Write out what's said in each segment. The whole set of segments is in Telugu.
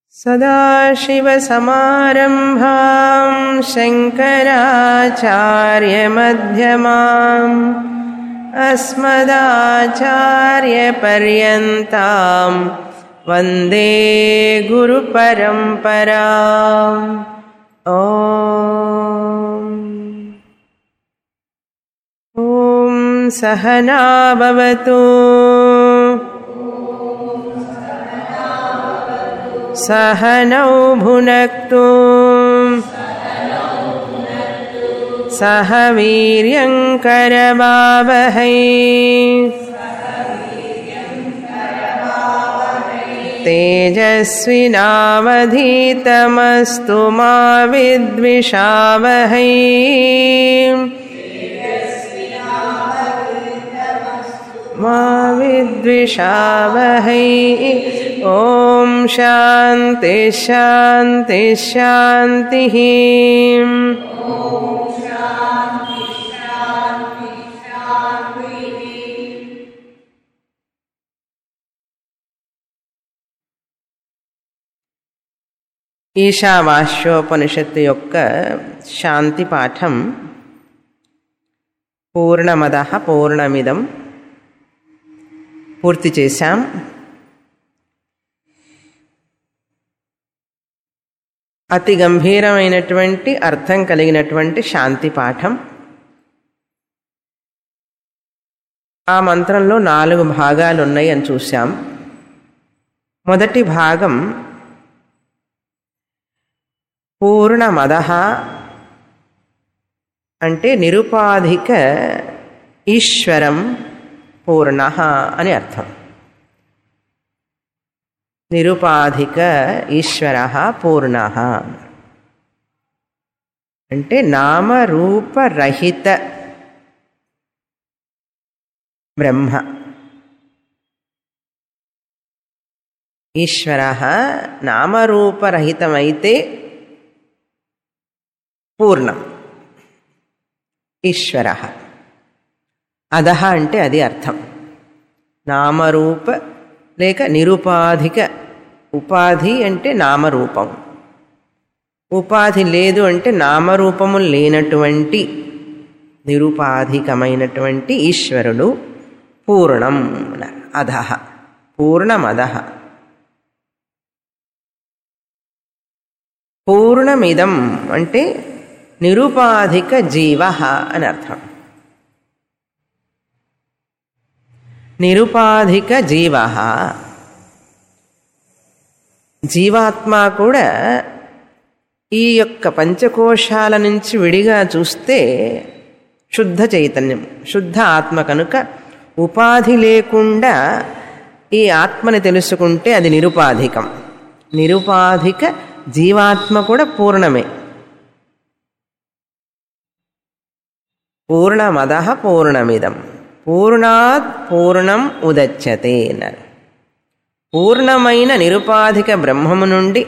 सदाशिवसमारम्भां शङ्कराचार्यमध्यमाम् अस्मदाचार्यपर्यन्तां वन्दे गुरुपरम्पराम् ॐ ॐ सहना भवतु सहनौ भुनक्तु सह वीर्यङ्करवावहै तेजस्विनावधीतमस्तु मा विद्विषावहै मा विद्विषावहै ॐ शान्ति शान्ति शान्तिः ఈశావాస్యోపనిషత్తు యొక్క శాంతి పాఠం పూర్ణమద పూర్ణమిదం పూర్తి చేశాం అతి గంభీరమైనటువంటి అర్థం కలిగినటువంటి శాంతి పాఠం ఆ మంత్రంలో నాలుగు భాగాలు ఉన్నాయి అని చూశాం మొదటి భాగం పూర్ణమద అంటే నిరుపాధిక ఈశ్వరం పూర్ణ అని అర్థం నిరుపాధిక ఈశ్వర పూర్ణ అంటే నామరూపరహిత బ్రహ్మ ఈశ్వర నామరూపరహితమైతే పూర్ణం ఈశ్వర అధహ అంటే అది అర్థం నామరూప లేక నిరుపాధిక ఉపాధి అంటే నామరూపం ఉపాధి లేదు అంటే నామరూపము లేనటువంటి నిరుపాధికమైనటువంటి ఈశ్వరుడు పూర్ణం అధహ పూర్ణమదహ పూర్ణమిదం అంటే నిరుపాధిక జీవ అని అర్థం నిరుపాధిక జీవ జీవాత్మ కూడా ఈ యొక్క పంచకోశాల నుంచి విడిగా చూస్తే శుద్ధ చైతన్యం శుద్ధ ఆత్మ కనుక ఉపాధి లేకుండా ఈ ఆత్మని తెలుసుకుంటే అది నిరుపాధికం నిరుపాధిక జీవాత్మ కూడా పూర్ణమే పూర్ణమద పూర్ణమిదం పూర్ణాత్ పూర్ణం ఉదచ్చతే అన్నారు పూర్ణమైన నిరుపాధిక బ్రహ్మము నుండి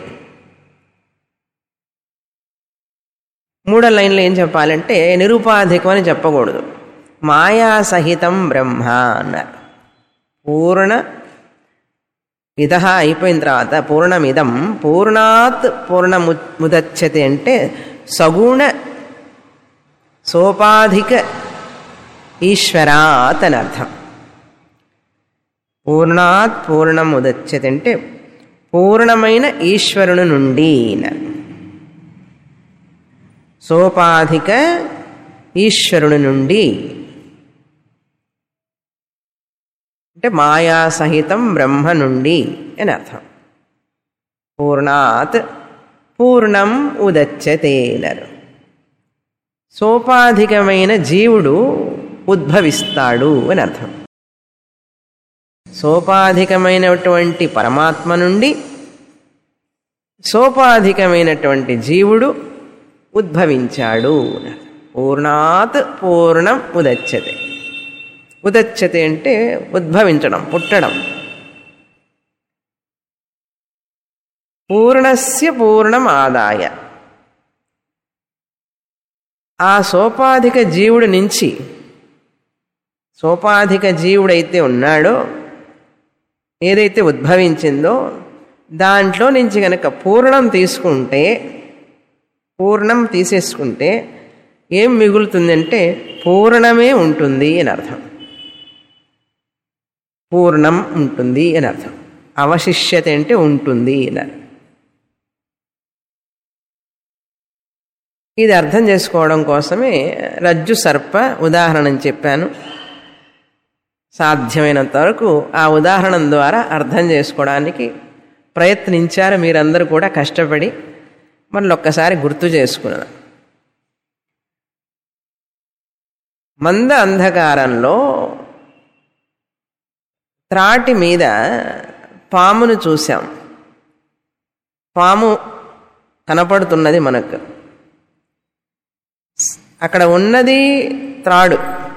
మూడో లైన్లో ఏం చెప్పాలంటే నిరుపాధికం అని చెప్పకూడదు మాయా సహితం బ్రహ్మ అన్నారు పూర్ణ ఇద అయిపోయిన తర్వాత పూర్ణమిదం పూర్ణాత్ పూర్ణముదచ్చతి అంటే సగుణ సోపాధిక ఈశ్వరాత్ అని అర్థం పూర్ణాత్ పూర్ణం ఉదచ్చతి అంటే పూర్ణమైన ఈశ్వరుని నుండి సోపాధిక ఈశ్వరుని నుండి అంటే మాయా సహితం బ్రహ్మ నుండి అని అర్థం పూర్ణాత్ పూర్ణం ఉదచ్చతేనరు సోపాధికమైన జీవుడు ఉద్భవిస్తాడు అని అర్థం సోపాధికమైనటువంటి పరమాత్మ నుండి సోపాధికమైనటువంటి జీవుడు ఉద్భవించాడు పూర్ణాత్ పూర్ణం ఉదచ్చతే ఉదచ్చతే అంటే ఉద్భవించడం పుట్టడం పూర్ణస్య పూర్ణం ఆదాయ ఆ సోపాధిక జీవుడి నుంచి సోపాధిక జీవుడైతే ఉన్నాడో ఏదైతే ఉద్భవించిందో దాంట్లో నుంచి కనుక పూర్ణం తీసుకుంటే పూర్ణం తీసేసుకుంటే ఏం మిగులుతుందంటే పూర్ణమే ఉంటుంది అని అర్థం పూర్ణం ఉంటుంది అని అర్థం అవశిష్యత అంటే ఉంటుంది అని అర్థం. ఇది అర్థం చేసుకోవడం కోసమే రజ్జు సర్ప ఉదాహరణ చెప్పాను సాధ్యమైనంత వరకు ఆ ఉదాహరణ ద్వారా అర్థం చేసుకోవడానికి ప్రయత్నించారు మీరందరూ కూడా కష్టపడి మళ్ళీ ఒక్కసారి గుర్తు చేసుకున్నాను మంద అంధకారంలో త్రాటి మీద పామును చూశాం పాము కనపడుతున్నది మనకు అక్కడ ఉన్నది త్రాడు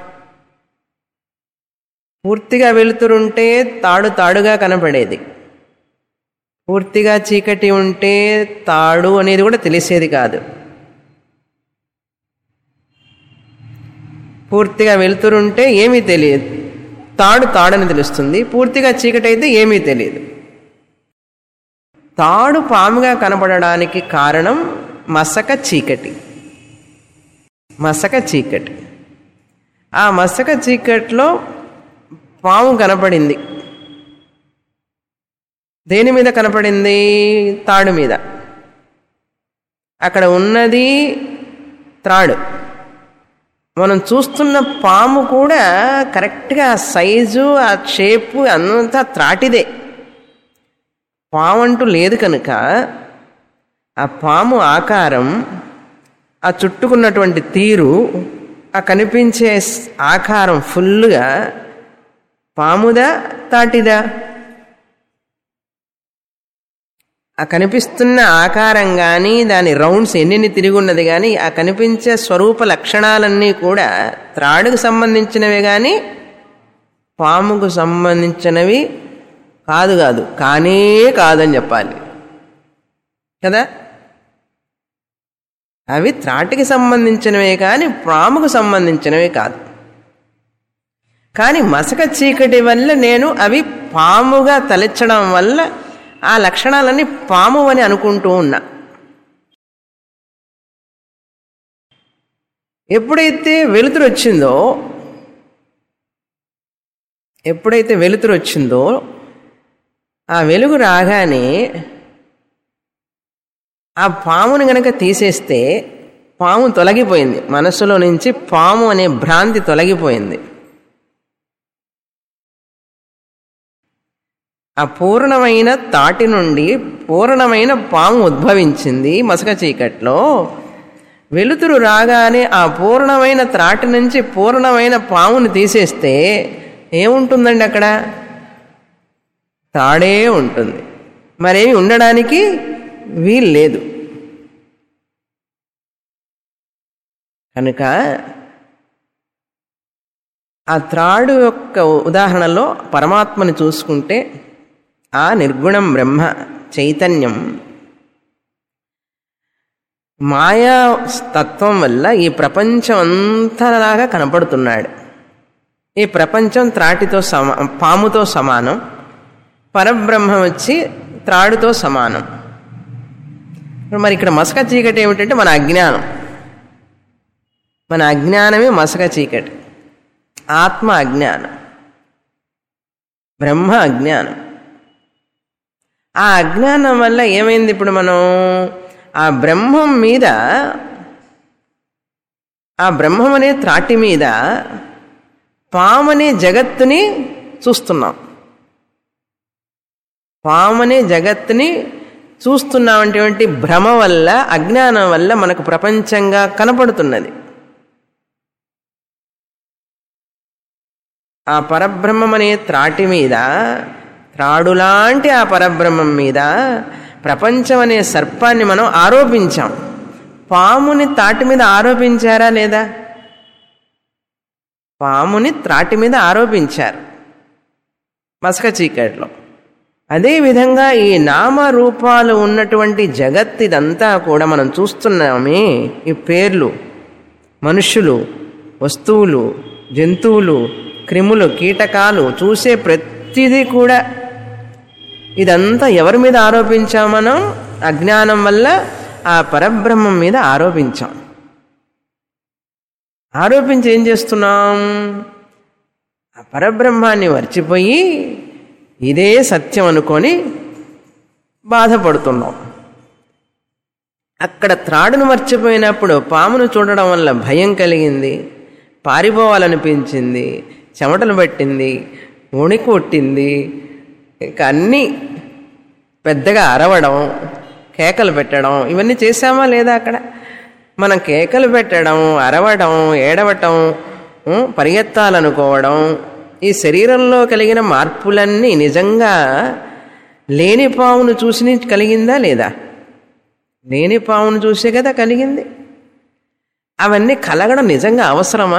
పూర్తిగా వెలుతురుంటే తాడు తాడుగా కనపడేది పూర్తిగా చీకటి ఉంటే తాడు అనేది కూడా తెలిసేది కాదు పూర్తిగా వెలుతురుంటే ఏమీ తెలియదు తాడు తాడని తెలుస్తుంది పూర్తిగా చీకటి అయితే ఏమీ తెలియదు తాడు పాముగా కనపడడానికి కారణం మసక చీకటి మసక చీకటి ఆ మసక చీకట్లో పాము కనపడింది దేని మీద కనపడింది తాడు మీద అక్కడ ఉన్నది త్రాడు మనం చూస్తున్న పాము కూడా కరెక్ట్గా ఆ సైజు ఆ షేపు అంతా త్రాటిదే పాము అంటూ లేదు కనుక ఆ పాము ఆకారం ఆ చుట్టుకున్నటువంటి తీరు ఆ కనిపించే ఆకారం ఫుల్గా పాముదా తాటిదా ఆ కనిపిస్తున్న ఆకారం కానీ దాని రౌండ్స్ ఎన్నెన్ని తిరిగి ఉన్నది కానీ ఆ కనిపించే స్వరూప లక్షణాలన్నీ కూడా త్రాడుకు సంబంధించినవి కానీ పాముకు సంబంధించినవి కాదు కాదు కానే కాదని చెప్పాలి కదా అవి త్రాటికి సంబంధించినవే కానీ పాముకు సంబంధించినవి కాదు కానీ మసక చీకటి వల్ల నేను అవి పాముగా తలెచ్చడం వల్ల ఆ లక్షణాలన్నీ పాము అని అనుకుంటూ ఉన్నా ఎప్పుడైతే వెలుతురు వచ్చిందో ఎప్పుడైతే వెలుతురు వచ్చిందో ఆ వెలుగు రాగానే ఆ పాముని గనక తీసేస్తే పాము తొలగిపోయింది మనస్సులో నుంచి పాము అనే భ్రాంతి తొలగిపోయింది ఆ పూర్ణమైన తాటి నుండి పూర్ణమైన పాము ఉద్భవించింది మసక చీకట్లో వెలుతురు రాగానే ఆ పూర్ణమైన త్రాటి నుంచి పూర్ణమైన పాముని తీసేస్తే ఏముంటుందండి అక్కడ తాడే ఉంటుంది మరేమి ఉండడానికి వీలు లేదు కనుక ఆ త్రాడు యొక్క ఉదాహరణలో పరమాత్మని చూసుకుంటే ఆ నిర్గుణం బ్రహ్మ చైతన్యం మాయా తత్వం వల్ల ఈ ప్రపంచం అంతలాగా కనపడుతున్నాడు ఈ ప్రపంచం త్రాటితో సమా పాముతో సమానం పరబ్రహ్మ వచ్చి త్రాడుతో సమానం మరి ఇక్కడ మసక చీకటి ఏమిటంటే మన అజ్ఞానం మన అజ్ఞానమే మసక చీకటి ఆత్మ అజ్ఞానం బ్రహ్మ అజ్ఞానం ఆ అజ్ఞానం వల్ల ఏమైంది ఇప్పుడు మనం ఆ బ్రహ్మం మీద ఆ బ్రహ్మం అనే త్రాటి మీద పామనే జగత్తుని చూస్తున్నాం పామనే జగత్తుని చూస్తున్నామంటే భ్రమ వల్ల అజ్ఞానం వల్ల మనకు ప్రపంచంగా కనపడుతున్నది ఆ పరబ్రహ్మం అనే త్రాటి మీద త్రాడులాంటి ఆ పరబ్రహ్మం మీద ప్రపంచం అనే సర్పాన్ని మనం ఆరోపించాం పాముని తాటి మీద ఆరోపించారా లేదా పాముని త్రాటి మీద ఆరోపించారు మసక చీకట్లో అదేవిధంగా ఈ నామరూపాలు ఉన్నటువంటి జగత్ ఇదంతా కూడా మనం చూస్తున్నామే ఈ పేర్లు మనుష్యులు వస్తువులు జంతువులు క్రిములు కీటకాలు చూసే ప్రతిదీ కూడా ఇదంతా ఎవరి మీద ఆరోపించాం మనం అజ్ఞానం వల్ల ఆ పరబ్రహ్మం మీద ఆరోపించాం ఆరోపించి ఏం చేస్తున్నాం ఆ పరబ్రహ్మాన్ని మర్చిపోయి ఇదే సత్యం అనుకొని బాధపడుతున్నాం అక్కడ త్రాడును మర్చిపోయినప్పుడు పామును చూడడం వల్ల భయం కలిగింది పారిపోవాలనిపించింది చెమటలు పట్టింది ఉణికి కొట్టింది ఇక అన్నీ పెద్దగా అరవడం కేకలు పెట్టడం ఇవన్నీ చేశామా లేదా అక్కడ మనం కేకలు పెట్టడం అరవడం ఏడవటం ఉం, పరిగెత్తాలనుకోవడం ఈ శరీరంలో కలిగిన మార్పులన్నీ నిజంగా లేని పావును చూసి కలిగిందా లేదా లేని పావును చూసే కదా కలిగింది అవన్నీ కలగడం నిజంగా అవసరమా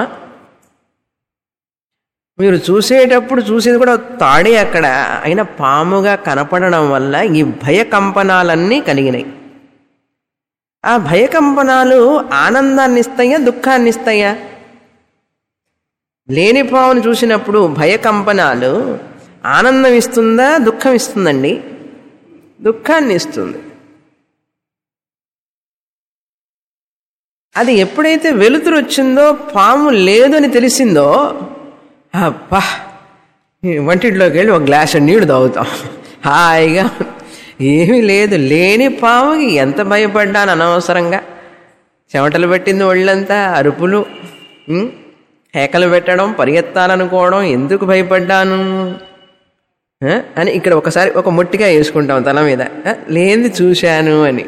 మీరు చూసేటప్పుడు చూసేది కూడా తాడే అక్కడ అయినా పాముగా కనపడడం వల్ల ఈ భయకంపనాలన్నీ కలిగినాయి ఆ భయకంపనాలు ఆనందాన్ని ఇస్తాయా దుఃఖాన్ని ఇస్తాయా లేని పావును చూసినప్పుడు భయకంపనాలు ఆనందం ఇస్తుందా దుఃఖం ఇస్తుందండి దుఃఖాన్ని ఇస్తుంది అది ఎప్పుడైతే వెలుతురు వచ్చిందో పాము లేదు అని తెలిసిందో అబ్బా వంటింట్లోకి వెళ్ళి ఒక గ్లాస్ నీళ్లు తాగుతాం హాయిగా ఏమీ లేదు లేని పాముకి ఎంత భయపడ్డాను అనవసరంగా చెమటలు పెట్టింది ఒళ్ళంతా అరుపులు ఉం? కేకలు పెట్టడం పరిగెత్తాలనుకోవడం ఎందుకు భయపడ్డాను ఆ? అని ఇక్కడ ఒకసారి ఒక మొట్టిగా వేసుకుంటాం తల మీద ఆ? లేనిది చూశాను అని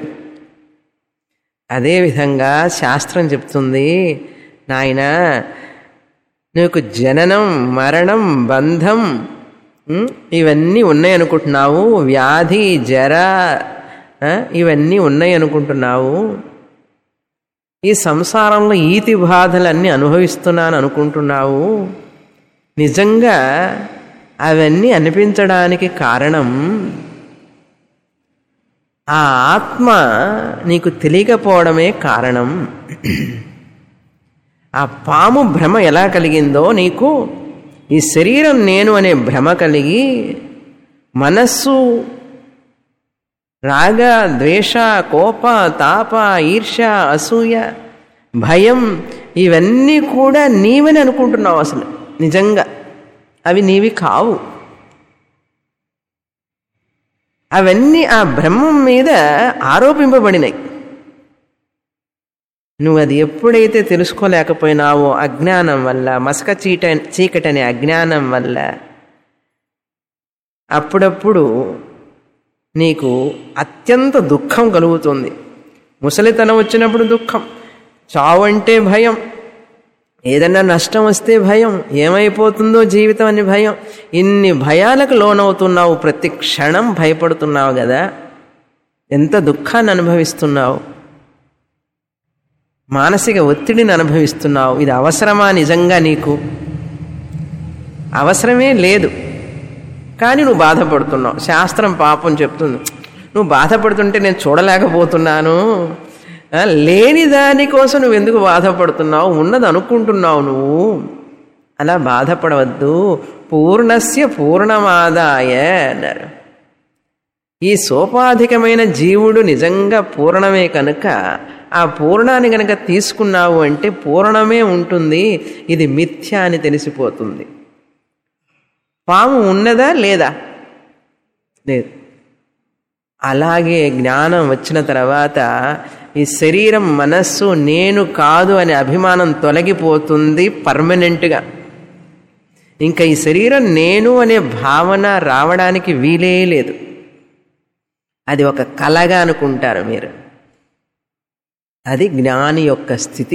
అదేవిధంగా శాస్త్రం చెప్తుంది నాయన నీకు జననం మరణం బంధం ఉం? ఇవన్నీ ఉన్నాయి అనుకుంటున్నావు వ్యాధి జర ఆ? ఇవన్నీ ఉన్నాయి అనుకుంటున్నావు ఈ సంసారంలో ఈతి బాధలన్నీ అనుభవిస్తున్నాను అనుకుంటున్నావు నిజంగా అవన్నీ అనిపించడానికి కారణం ఆ ఆత్మ నీకు తెలియకపోవడమే కారణం ఆ పాము భ్రమ ఎలా కలిగిందో నీకు ఈ శరీరం నేను అనే భ్రమ కలిగి మనస్సు రాగ ద్వేష కోప తాప ఈర్ష అసూయ భయం ఇవన్నీ కూడా నీవని అనుకుంటున్నావు అసలు నిజంగా అవి నీవి కావు అవన్నీ ఆ బ్రహ్మం మీద ఆరోపింపబడినాయి నువ్వు అది ఎప్పుడైతే తెలుసుకోలేకపోయినావో అజ్ఞానం వల్ల మసక చీట చీకటనే అజ్ఞానం వల్ల అప్పుడప్పుడు నీకు అత్యంత దుఃఖం కలుగుతుంది ముసలితనం వచ్చినప్పుడు దుఃఖం చావు అంటే భయం ఏదన్నా నష్టం వస్తే భయం ఏమైపోతుందో జీవితం అని భయం ఇన్ని భయాలకు లోనవుతున్నావు ప్రతి క్షణం భయపడుతున్నావు కదా ఎంత దుఃఖాన్ని అనుభవిస్తున్నావు మానసిక ఒత్తిడిని అనుభవిస్తున్నావు ఇది అవసరమా నిజంగా నీకు అవసరమే లేదు కానీ నువ్వు బాధపడుతున్నావు శాస్త్రం పాపం చెప్తుంది నువ్వు బాధపడుతుంటే నేను చూడలేకపోతున్నాను ఆ, లేని దానికోసం నువ్వు ఎందుకు బాధపడుతున్నావు ఉన్నది అనుకుంటున్నావు నువ్వు అలా బాధపడవద్దు పూర్ణస్య పూర్ణమాదాయ అన్నారు ఈ సోపాధికమైన జీవుడు నిజంగా పూర్ణమే కనుక ఆ పూర్ణాన్ని కనుక తీసుకున్నావు అంటే పూర్ణమే ఉంటుంది ఇది మిథ్య అని తెలిసిపోతుంది పాము ఉన్నదా లేదా లేదు అలాగే జ్ఞానం వచ్చిన తర్వాత ఈ శరీరం మనస్సు నేను కాదు అనే అభిమానం తొలగిపోతుంది పర్మనెంట్గా ఇంకా ఈ శరీరం నేను అనే భావన రావడానికి వీలే లేదు అది ఒక కలగా అనుకుంటారు మీరు అది జ్ఞాని యొక్క స్థితి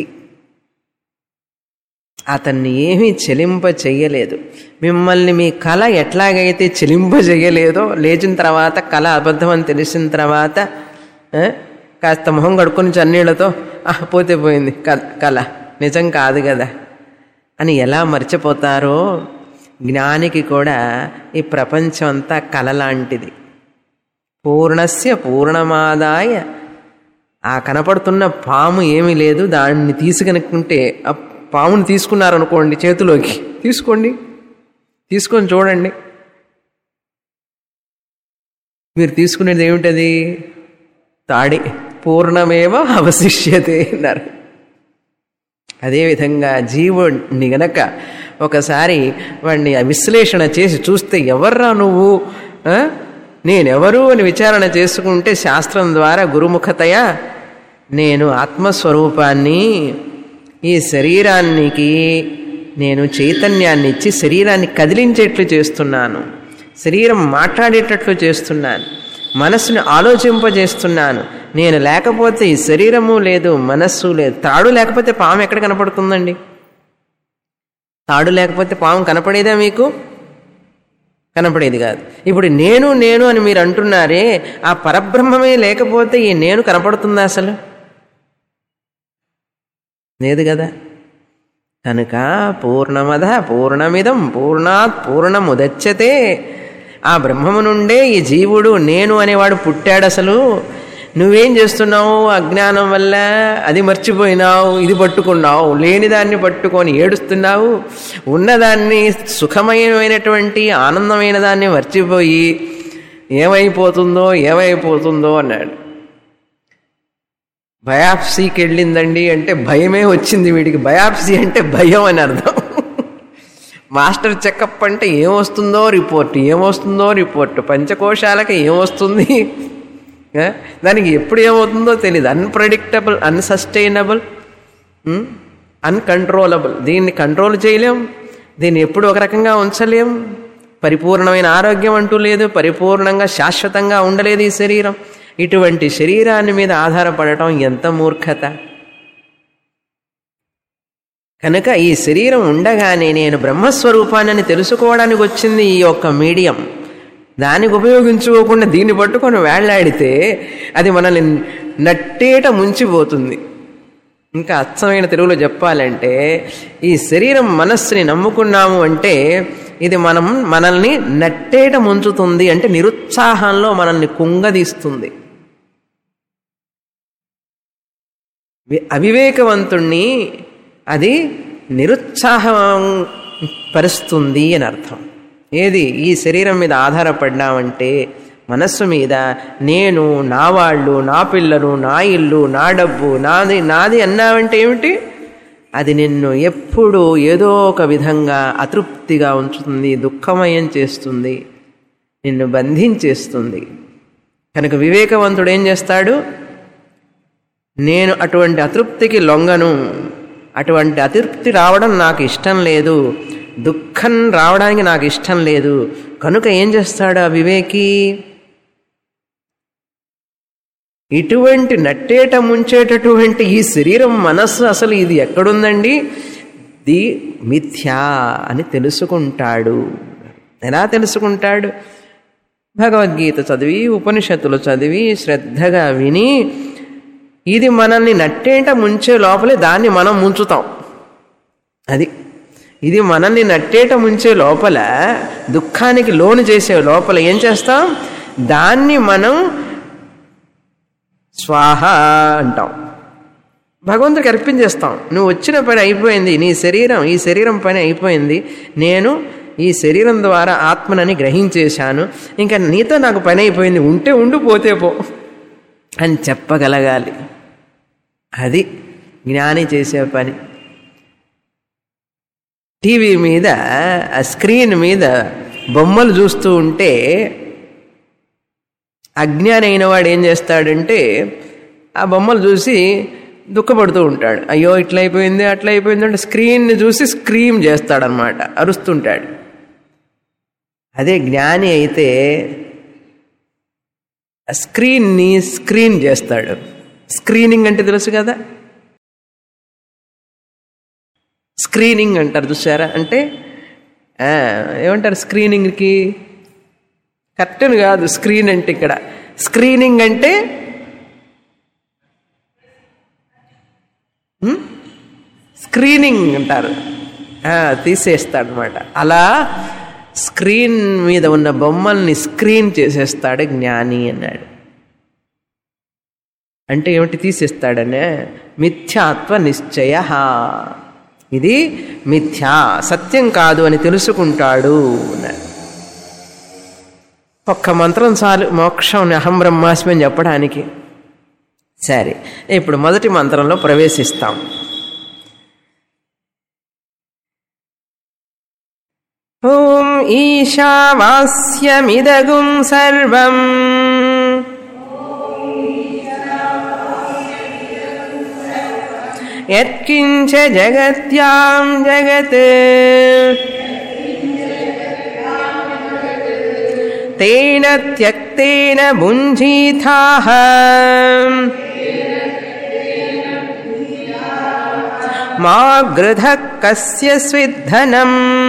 అతన్ని ఏమీ చెలింప చెయ్యలేదు మిమ్మల్ని మీ కళ ఎట్లాగైతే చెలింప చెయ్యలేదో లేచిన తర్వాత కళ అబద్ధం అని తెలిసిన తర్వాత ఆ, కాస్త మొహం కడుక్కొని చన్నీళ్లతో "ఆ, పోతే పోయింది క- కళ నిజం కాదు కదా అని ఎలా మర్చిపోతారో జ్ఞానికి కూడా ఈ ప్రపంచం అంతా కళ లాంటిది పూర్ణస్య పూర్ణమాదాయ ఆ కనపడుతున్న పాము ఏమీ లేదు దాన్ని తీసుకనుకుంటే ఆ పాముని తీసుకున్నారనుకోండి చేతిలోకి తీసుకోండి తీసుకొని చూడండి మీరు తీసుకునేది ఏమిటది తాడి పూర్ణమేవ అవశిష్యతే అన్నారు అదేవిధంగా జీవుడిని గనక ఒకసారి వాడిని విశ్లేషణ చేసి చూస్తే ఎవర్రా నువ్వు ఆ? నేనెవరు అని విచారణ చేసుకుంటే శాస్త్రం ద్వారా గురుముఖతయ నేను ఆత్మస్వరూపాన్ని ఈ శరీరానికి నేను చైతన్యాన్ని ఇచ్చి శరీరాన్ని కదిలించేట్లు చేస్తున్నాను శరీరం మాట్లాడేటట్లు చేస్తున్నాను మనస్సును ఆలోచింపజేస్తున్నాను నేను లేకపోతే ఈ శరీరము లేదు మనస్సు లేదు తాడు లేకపోతే పాము ఎక్కడ కనపడుతుందండి తాడు లేకపోతే పాము కనపడేదా మీకు కనపడేది కాదు ఇప్పుడు నేను నేను అని మీరు అంటున్నారే ఆ పరబ్రహ్మమే లేకపోతే ఈ నేను కనపడుతుందా అసలు లేదు కదా కనుక పూర్ణమద పూర్ణమిదం పూర్ణాత్ పూర్ణముదచ్చతే ఆ బ్రహ్మము నుండే ఈ జీవుడు నేను అనేవాడు పుట్టాడు అసలు నువ్వేం చేస్తున్నావు అజ్ఞానం వల్ల అది మర్చిపోయినావు ఇది పట్టుకున్నావు లేని దాన్ని పట్టుకొని ఏడుస్తున్నావు ఉన్నదాన్ని సుఖమయమైనటువంటి ఆనందమైన దాన్ని మర్చిపోయి ఏమైపోతుందో ఏమైపోతుందో అన్నాడు బయాప్సీకి వెళ్ళిందండి అంటే భయమే వచ్చింది వీడికి బయాప్సీ అంటే భయం అని అర్థం మాస్టర్ చెకప్ అంటే ఏమొస్తుందో రిపోర్ట్ ఏమొస్తుందో రిపోర్ట్ పంచకోశాలకి ఏమొస్తుంది ఆ? దానికి ఎప్పుడు ఏమవుతుందో తెలియదు అన్ప్రెడిక్టబుల్ అన్సస్టైనబుల్ అన్కంట్రోలబుల్ దీన్ని కంట్రోల్ చేయలేం దీన్ని ఎప్పుడు ఒక రకంగా ఉంచలేం పరిపూర్ణమైన ఆరోగ్యం అంటూ లేదు పరిపూర్ణంగా శాశ్వతంగా ఉండలేదు ఈ శరీరం ఇటువంటి శరీరాన్ని మీద ఆధారపడటం ఎంత మూర్ఖత కనుక ఈ శరీరం ఉండగానే నేను బ్రహ్మస్వరూపాన్ని తెలుసుకోవడానికి వచ్చింది ఈ యొక్క మీడియం దానికి ఉపయోగించుకోకుండా దీన్ని పట్టుకొని వేళ్లాడితే అది మనల్ని నట్టేట ముంచిపోతుంది ఇంకా అచ్చమైన తెలుగులో చెప్పాలంటే ఈ శరీరం మనస్సుని నమ్ముకున్నాము అంటే ఇది మనం మనల్ని నట్టేట ముంచుతుంది అంటే నిరుత్సాహంలో మనల్ని కుంగదీస్తుంది వి- అవివేకవంతుణ్ణి అది నిరుత్సాహం పరుస్తుంది అని అర్థం ఏది ఈ శరీరం మీద ఆధారపడ్డామంటే మనస్సు మీద నేను నా వాళ్ళు నా పిల్లలు నా ఇల్లు నా డబ్బు నాది నాది అన్నావంటే ఏమిటి అది నిన్ను ఎప్పుడూ ఏదో ఒక విధంగా అతృప్తిగా ఉంచుతుంది దుఃఖమయం చేస్తుంది నిన్ను బంధించేస్తుంది కనుక వివేకవంతుడు ఏం చేస్తాడు నేను అటువంటి అతృప్తికి లొంగను అటువంటి అతృప్తి రావడం నాకు ఇష్టం లేదు దుఃఖం రావడానికి నాకు ఇష్టం లేదు కనుక ఏం చేస్తాడు ఆ వివేకి ఇటువంటి నట్టేట ముంచేటటువంటి ఈ శరీరం మనస్సు అసలు ఇది ఎక్కడుందండి ది మిథ్యా అని తెలుసుకుంటాడు ఎలా తెలుసుకుంటాడు భగవద్గీత చదివి ఉపనిషత్తులు చదివి శ్రద్ధగా విని ఇది మనల్ని నట్టేట ముంచే లోపలే దాన్ని మనం ముంచుతాం అది ఇది మనల్ని నట్టేట ముంచే లోపల దుఃఖానికి లోను చేసే లోపల ఏం చేస్తాం దాన్ని మనం స్వాహ అంటాం భగవంతుడికి అర్పించేస్తాం నువ్వు వచ్చిన పని అయిపోయింది నీ శరీరం ఈ శరీరం పని అయిపోయింది నేను ఈ శరీరం ద్వారా ఆత్మనని గ్రహించేశాను ఇంకా నీతో నాకు పని అయిపోయింది ఉంటే ఉండు పోతే పో అని చెప్పగలగాలి అది జ్ఞాని చేసే పని టీవీ మీద ఆ స్క్రీన్ మీద బొమ్మలు చూస్తూ ఉంటే అజ్ఞాని అయిన వాడు ఏం చేస్తాడంటే ఆ బొమ్మలు చూసి దుఃఖపడుతూ ఉంటాడు అయ్యో ఇట్లా అయిపోయింది అట్లా అయిపోయింది అంటే స్క్రీన్ని చూసి స్క్రీమ్ చేస్తాడనమాట అరుస్తుంటాడు అదే జ్ఞాని అయితే ఆ స్క్రీన్ని స్క్రీన్ చేస్తాడు స్క్రీనింగ్ అంటే తెలుసు కదా స్క్రీనింగ్ అంటారు చూసారా అంటే ఆ, ఏమంటారు స్క్రీనింగ్కి కర్టెన్ కాదు స్క్రీన్ అంటే ఇక్కడ స్క్రీనింగ్ అంటే హ్మ్? స్క్రీనింగ్ అంటారు ఆ, తీసేస్తాడనమాట అలా స్క్రీన్ మీద ఉన్న బొమ్మల్ని స్క్రీన్ చేసేస్తాడు జ్ఞాని అన్నాడు అంటే ఏమిటి తీసేస్తాడనే మిథ్యాత్వ నిశ్చయ ఇది మిథ్యా సత్యం కాదు అని తెలుసుకుంటాడు అన్నాడు ఒక్క మంత్రం చాలు మోక్షం అహం బ్రహ్మాస్మి అని చెప్పడానికి సరే ఇప్పుడు మొదటి మంత్రంలో ప్రవేశిస్తాం ఓం ఈశావాస్యమిదగుం సర్వం యత్కించ జగత్యాం జగత్ తేన త్యక్తేన భుంజీథాః మా గృధ కస్య స్విద్ధనం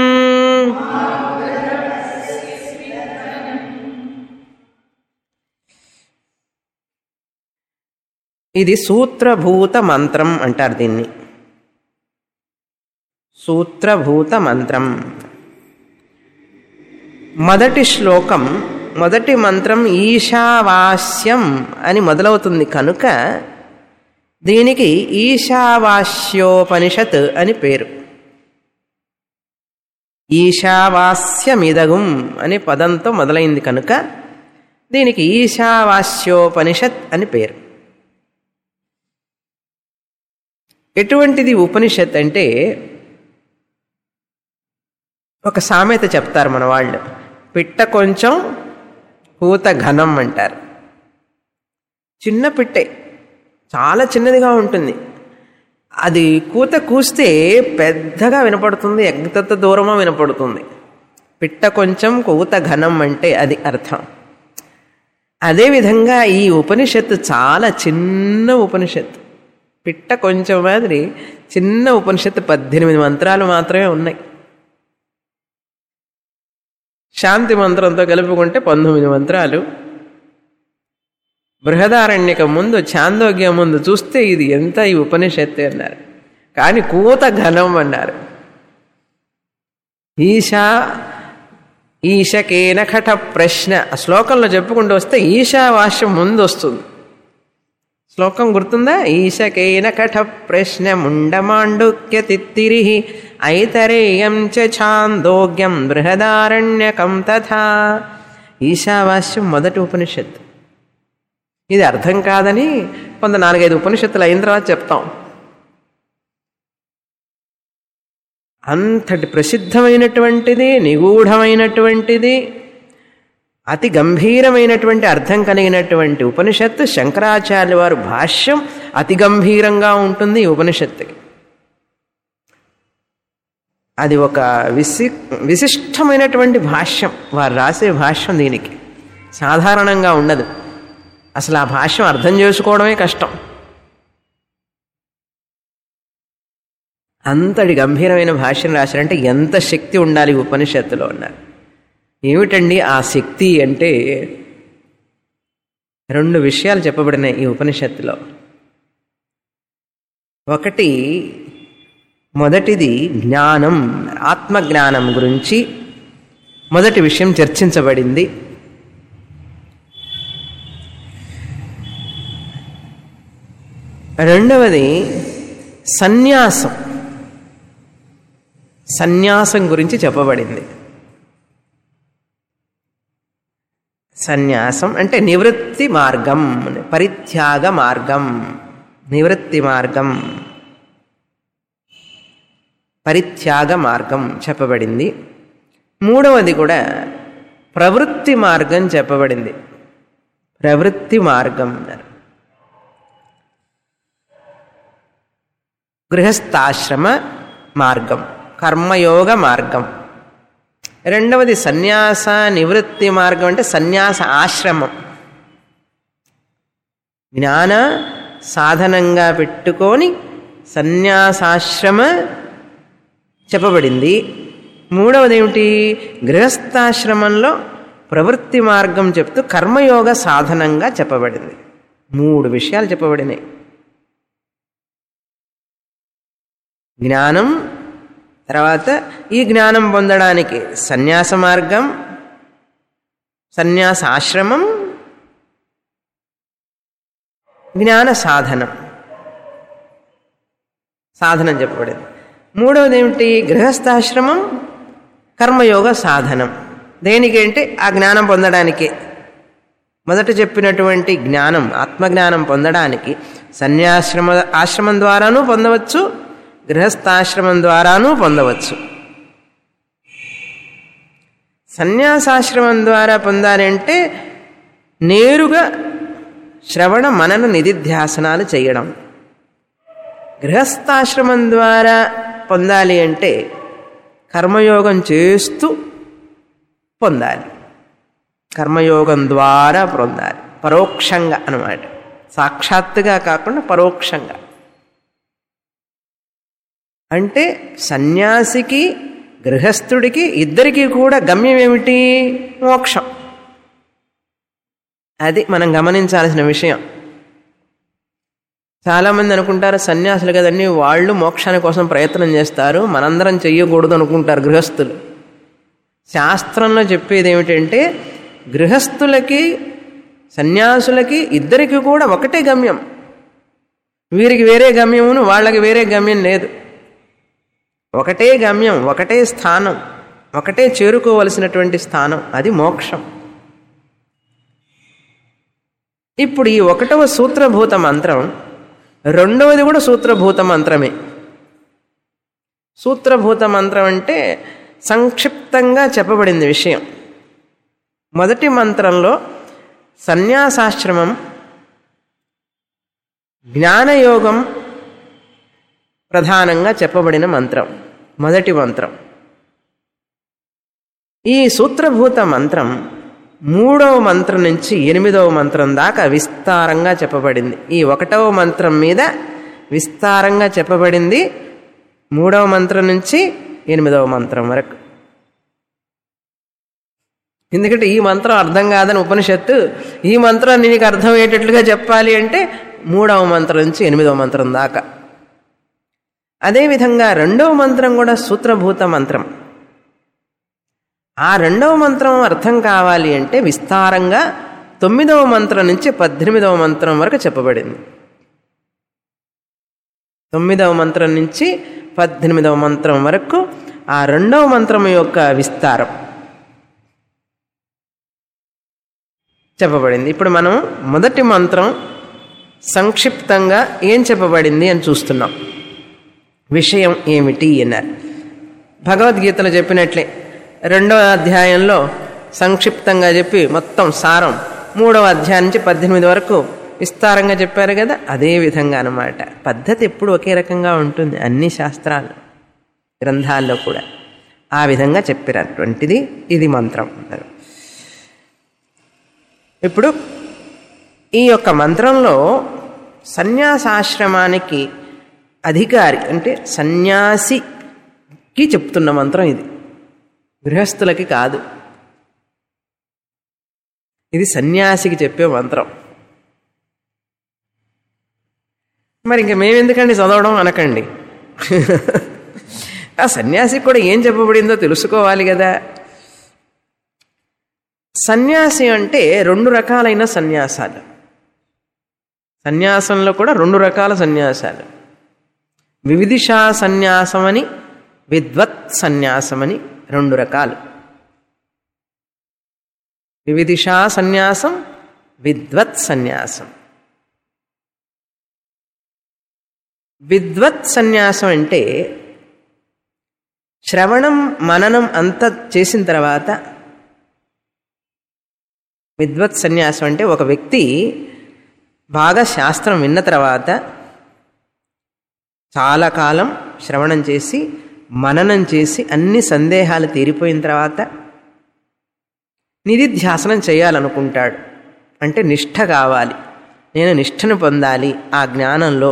ఇది సూత్రభూత మంత్రం అంటారు దీన్ని సూత్రభూత మంత్రం మొదటి శ్లోకం మొదటి మంత్రం ఈశావాస్యం అని మొదలవుతుంది కనుక దీనికి ఈశావాస్యోపనిషత్ అని పేరు ఈశావాస్యమిదగుం అనే పదంతో మొదలైంది కనుక దీనికి ఈశావాస్యోపనిషత్ అని పేరు ఎటువంటిది ఉపనిషత్ అంటే ఒక సామెత చెప్తారు మన వాళ్ళు పిట్ట కొంచెం పూత ఘనం అంటారు చిన్న పిట్టే చాలా చిన్నదిగా ఉంటుంది అది కూత కూస్తే పెద్దగా వినపడుతుంది ఎంత దూరమో వినపడుతుంది పిట్ట కొంచెం కూత ఘనం అంటే అది అర్థం అదేవిధంగా ఈ ఉపనిషత్తు చాలా చిన్న ఉపనిషత్తు పిట్ట కొంచెం మాదిరి చిన్న ఉపనిషత్తు పద్దెనిమిది మంత్రాలు మాత్రమే ఉన్నాయి శాంతి మంత్రంతో కలుపుకుంటే పంతొమ్మిది మంత్రాలు బృహదారణ్యకం ముందు చాందోగ్యం ముందు చూస్తే ఇది ఎంత ఈ ఉపనిషత్తు అన్నారు కానీ కూత ఘనం అన్నారు ఈశా ఈశకేన కఠ ప్రశ్న ఆ శ్లోకంలో చెప్పుకుంటూ వస్తే ఈశావాస్యం ముందు వస్తుంది శ్లోకం గుర్తుందా ఈశకేన కఠ ప్రశ్న ముండమాండుక్య తిత్తిరి ఐతరేయం చ ఛాందోగ్యం బృహదారణ్యకం తథా ఈశావాస్యం మొదటి ఉపనిషత్తు ఇది అర్థం కాదని కొంత నాలుగైదు ఉపనిషత్తులు అయిన తర్వాత చెప్తాం అంతటి ప్రసిద్ధమైనటువంటిది నిగూఢమైనటువంటిది అతి గంభీరమైనటువంటి అర్థం కలిగినటువంటి ఉపనిషత్తు శంకరాచార్య వారు భాష్యం అతి గంభీరంగా ఉంటుంది ఈ ఉపనిషత్తుకి అది ఒక విశి విశిష్టమైనటువంటి భాష్యం వారు రాసే భాష్యం దీనికి సాధారణంగా ఉండదు అసలు ఆ భాష్యం అర్థం చేసుకోవడమే కష్టం అంతటి గంభీరమైన భాష్యం రాశారంటే ఎంత శక్తి ఉండాలి ఉపనిషత్తులో ఉన్నారు ఏమిటండి ఆ శక్తి అంటే రెండు విషయాలు చెప్పబడినాయి ఈ ఉపనిషత్తులో ఒకటి మొదటిది జ్ఞానం ఆత్మజ్ఞానం గురించి మొదటి విషయం చర్చించబడింది రెండవది సన్యాసం సన్యాసం గురించి చెప్పబడింది సన్యాసం అంటే నివృత్తి మార్గం పరిత్యాగ మార్గం నివృత్తి మార్గం పరిత్యాగ మార్గం చెప్పబడింది మూడవది కూడా ప్రవృత్తి మార్గం చెప్పబడింది ప్రవృత్తి మార్గం అన్నారు గృహస్థాశ్రమ మార్గం కర్మయోగ మార్గం రెండవది సన్యాస నివృత్తి మార్గం అంటే సన్యాస ఆశ్రమం జ్ఞాన సాధనంగా పెట్టుకొని సన్యాసాశ్రమ చెప్పబడింది మూడవది ఏమిటి గృహస్థాశ్రమంలో ప్రవృత్తి మార్గం చెప్తూ కర్మయోగ సాధనంగా చెప్పబడింది మూడు విషయాలు చెప్పబడినాయి జ్ఞానం తర్వాత ఈ జ్ఞానం పొందడానికి సన్యాస మార్గం సన్యాస ఆశ్రమం జ్ఞాన సాధనం సాధనం చెప్పబడింది మూడవది ఏమిటి గృహస్థాశ్రమం కర్మయోగ సాధనం దేనికి అంటే ఆ జ్ఞానం పొందడానికే మొదట చెప్పినటువంటి జ్ఞానం ఆత్మజ్ఞానం పొందడానికి సన్యాశ్రమ ఆశ్రమం ద్వారానూ పొందవచ్చు గృహస్థాశ్రమం ద్వారానూ పొందవచ్చు సన్యాసాశ్రమం ద్వారా పొందాలి అంటే నేరుగా శ్రవణ మనన నిధిధ్యాసనాలు చేయడం గృహస్థాశ్రమం ద్వారా పొందాలి అంటే కర్మయోగం చేస్తూ పొందాలి కర్మయోగం ద్వారా పొందాలి పరోక్షంగా అన్నమాట సాక్షాత్తుగా కాకుండా పరోక్షంగా అంటే సన్యాసికి గృహస్థుడికి ఇద్దరికీ కూడా గమ్యం ఏమిటి మోక్షం అది మనం గమనించాల్సిన విషయం చాలామంది అనుకుంటారు సన్యాసులు కదండి వాళ్ళు మోక్షాని కోసం ప్రయత్నం చేస్తారు మనందరం చెయ్యకూడదు అనుకుంటారు గృహస్థులు శాస్త్రంలో చెప్పేది ఏమిటంటే గృహస్థులకి సన్యాసులకి ఇద్దరికి కూడా ఒకటే గమ్యం వీరికి వేరే గమ్యమును వాళ్ళకి వేరే గమ్యం లేదు ఒకటే గమ్యం ఒకటే స్థానం ఒకటే చేరుకోవలసినటువంటి స్థానం అది మోక్షం ఇప్పుడు ఈ ఒకటవ సూత్రభూత మంత్రం రెండవది కూడా సూత్రభూత మంత్రమే సూత్రభూత మంత్రం అంటే సంక్షిప్తంగా చెప్పబడింది విషయం మొదటి మంత్రంలో సన్యాసాశ్రమం జ్ఞానయోగం ప్రధానంగా చెప్పబడిన మంత్రం మొదటి మంత్రం ఈ సూత్రభూత మంత్రం మూడవ మంత్రం నుంచి ఎనిమిదవ మంత్రం దాకా విస్తారంగా చెప్పబడింది ఈ ఒకటవ మంత్రం మీద విస్తారంగా చెప్పబడింది మూడవ మంత్రం నుంచి ఎనిమిదవ మంత్రం వరకు ఎందుకంటే ఈ మంత్రం అర్థం కాదని ఉపనిషత్తు ఈ మంత్రాన్ని నీకు అర్థమయ్యేటట్లుగా చెప్పాలి అంటే మూడవ మంత్రం నుంచి ఎనిమిదవ మంత్రం దాకా అదేవిధంగా రెండవ మంత్రం కూడా సూత్రభూత మంత్రం ఆ రెండవ మంత్రం అర్థం కావాలి అంటే విస్తారంగా తొమ్మిదవ మంత్రం నుంచి పద్దెనిమిదవ మంత్రం వరకు చెప్పబడింది తొమ్మిదవ మంత్రం నుంచి పద్దెనిమిదవ మంత్రం వరకు ఆ రెండవ మంత్రం యొక్క విస్తారం చెప్పబడింది ఇప్పుడు మనం మొదటి మంత్రం సంక్షిప్తంగా ఏం చెప్పబడింది అని చూస్తున్నాం విషయం ఏమిటి అన్నారు భగవద్గీతలో చెప్పినట్లే రెండవ అధ్యాయంలో సంక్షిప్తంగా చెప్పి మొత్తం సారం మూడవ అధ్యాయం నుంచి పద్దెనిమిది వరకు విస్తారంగా చెప్పారు కదా అదే విధంగా అనమాట పద్ధతి ఎప్పుడు ఒకే రకంగా ఉంటుంది అన్ని శాస్త్రాలు గ్రంథాల్లో కూడా ఆ విధంగా చెప్పినటువంటిది ఇది మంత్రం అన్నారు ఇప్పుడు ఈ యొక్క మంత్రంలో సన్యాసాశ్రమానికి అధికారి అంటే సన్యాసికి చెప్తున్న మంత్రం ఇది గృహస్థులకి కాదు ఇది సన్యాసికి చెప్పే మంత్రం మరి ఇంక మేమెందుకండి చదవడం అనకండి ఆ సన్యాసికి కూడా ఏం చెప్పబడిందో తెలుసుకోవాలి కదా సన్యాసి అంటే రెండు రకాలైన సన్యాసాలు సన్యాసంలో కూడా రెండు రకాల సన్యాసాలు వివిధిషా సన్యాసమని విద్వత్ సన్యాసమని రెండు రకాలు వివిధిషా సన్యాసం విద్వత్ సన్యాసం విద్వత్ సన్యాసం అంటే శ్రవణం మననం అంతా చేసిన తర్వాత విద్వత్ సన్యాసం అంటే ఒక వ్యక్తి బాగా శాస్త్రం విన్న తర్వాత చాలా కాలం శ్రవణం చేసి మననం చేసి అన్ని సందేహాలు తీరిపోయిన తర్వాత నిధిధ్యాసనం చేయాలనుకుంటాడు అంటే నిష్ఠ కావాలి నేను నిష్ఠను పొందాలి ఆ జ్ఞానంలో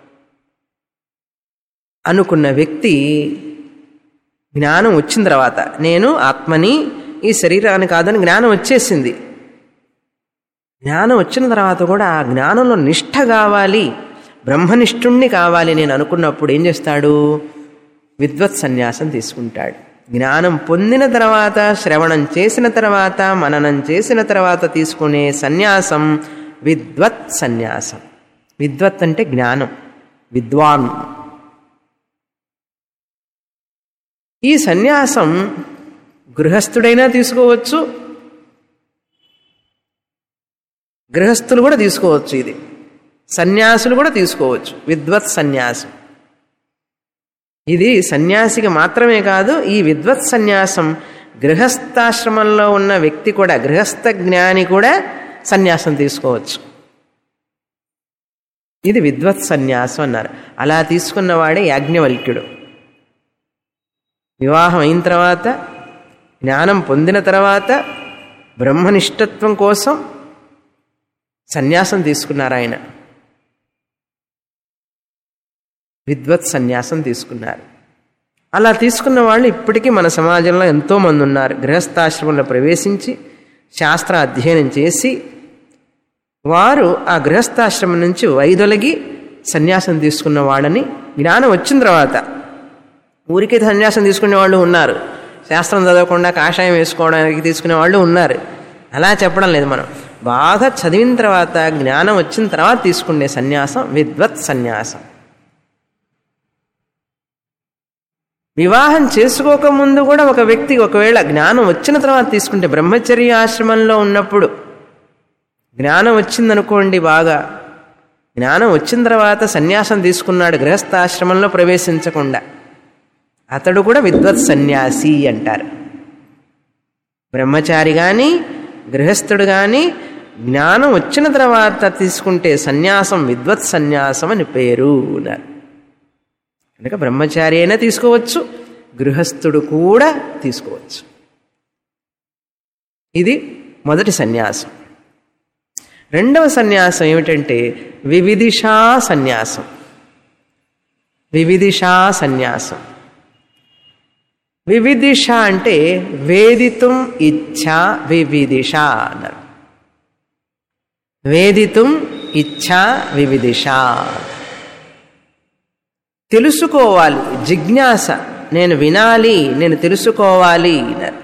అనుకున్న వ్యక్తి జ్ఞానం వచ్చిన తర్వాత నేను ఆత్మని ఈ శరీరాన్ని కాదని జ్ఞానం వచ్చేసింది జ్ఞానం వచ్చిన తర్వాత కూడా ఆ జ్ఞానంలో నిష్ఠ కావాలి బ్రహ్మనిష్ఠుణ్ణి కావాలి నేను అనుకున్నప్పుడు ఏం చేస్తాడు విద్వత్ సన్యాసం తీసుకుంటాడు జ్ఞానం పొందిన తర్వాత శ్రవణం చేసిన తర్వాత మననం చేసిన తర్వాత తీసుకునే సన్యాసం విద్వత్ సన్యాసం విద్వత్ అంటే జ్ఞానం విద్వాన్ ఈ సన్యాసం గృహస్థుడైనా తీసుకోవచ్చు గృహస్థులు కూడా తీసుకోవచ్చు ఇది సన్యాసులు కూడా తీసుకోవచ్చు విద్వత్ సన్యాసం ఇది సన్యాసికి మాత్రమే కాదు ఈ విద్వత్ సన్యాసం గృహస్థాశ్రమంలో ఉన్న వ్యక్తి కూడా గృహస్థ జ్ఞాని కూడా సన్యాసం తీసుకోవచ్చు ఇది విద్వత్ సన్యాసం అన్నారు అలా తీసుకున్నవాడే యాజ్ఞవల్క్యుడు వివాహం అయిన తర్వాత జ్ఞానం పొందిన తర్వాత బ్రహ్మనిష్టత్వం కోసం సన్యాసం తీసుకున్నారు ఆయన విద్వత్ సన్యాసం తీసుకున్నారు అలా తీసుకున్న వాళ్ళు ఇప్పటికీ మన సమాజంలో ఎంతోమంది ఉన్నారు గృహస్థాశ్రమంలో ప్రవేశించి శాస్త్ర అధ్యయనం చేసి వారు ఆ గృహస్థాశ్రమం నుంచి వైదొలగి సన్యాసం తీసుకున్న వాళ్ళని జ్ఞానం వచ్చిన తర్వాత ఊరికే సన్యాసం తీసుకునే వాళ్ళు ఉన్నారు శాస్త్రం చదవకుండా కాషాయం వేసుకోవడానికి తీసుకునే వాళ్ళు ఉన్నారు అలా చెప్పడం లేదు మనం బాగా చదివిన తర్వాత జ్ఞానం వచ్చిన తర్వాత తీసుకునే సన్యాసం విద్వత్ సన్యాసం వివాహం చేసుకోకముందు కూడా ఒక వ్యక్తి ఒకవేళ జ్ఞానం వచ్చిన తర్వాత తీసుకుంటే బ్రహ్మచర్య ఆశ్రమంలో ఉన్నప్పుడు జ్ఞానం వచ్చిందనుకోండి బాగా జ్ఞానం వచ్చిన తర్వాత సన్యాసం తీసుకున్నాడు గృహస్థాశ్రమంలో ప్రవేశించకుండా అతడు కూడా విద్వత్ సన్యాసి అంటారు బ్రహ్మచారి కానీ గృహస్థుడు కానీ జ్ఞానం వచ్చిన తర్వాత తీసుకుంటే సన్యాసం విద్వత్ సన్యాసం అని పేరు అన్నారు కనుక బ్రహ్మచారి అయినా తీసుకోవచ్చు గృహస్థుడు కూడా తీసుకోవచ్చు ఇది మొదటి సన్యాసం రెండవ సన్యాసం ఏమిటంటే వివిధిషా సన్యాసం వివిధిషా సన్యాసం వివిధిష అంటే వేదితుం ఇచ్ఛా వివిధిష అన్నారు వేదితుం ఇచ్ఛా వివిధిష తెలుసుకోవాలి జిజ్ఞాస నేను వినాలి నేను తెలుసుకోవాలి అన్నారు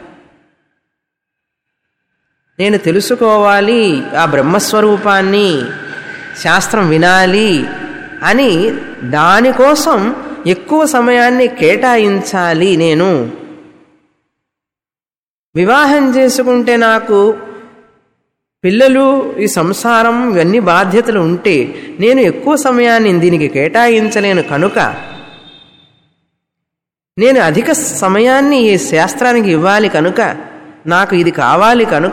నేను తెలుసుకోవాలి ఆ బ్రహ్మస్వరూపాన్ని శాస్త్రం వినాలి అని దానికోసం ఎక్కువ సమయాన్ని కేటాయించాలి నేను వివాహం చేసుకుంటే నాకు పిల్లలు ఈ సంసారం ఇవన్నీ బాధ్యతలు ఉంటే నేను ఎక్కువ సమయాన్ని దీనికి కేటాయించలేను కనుక నేను అధిక సమయాన్ని ఈ శాస్త్రానికి ఇవ్వాలి కనుక నాకు ఇది కావాలి కనుక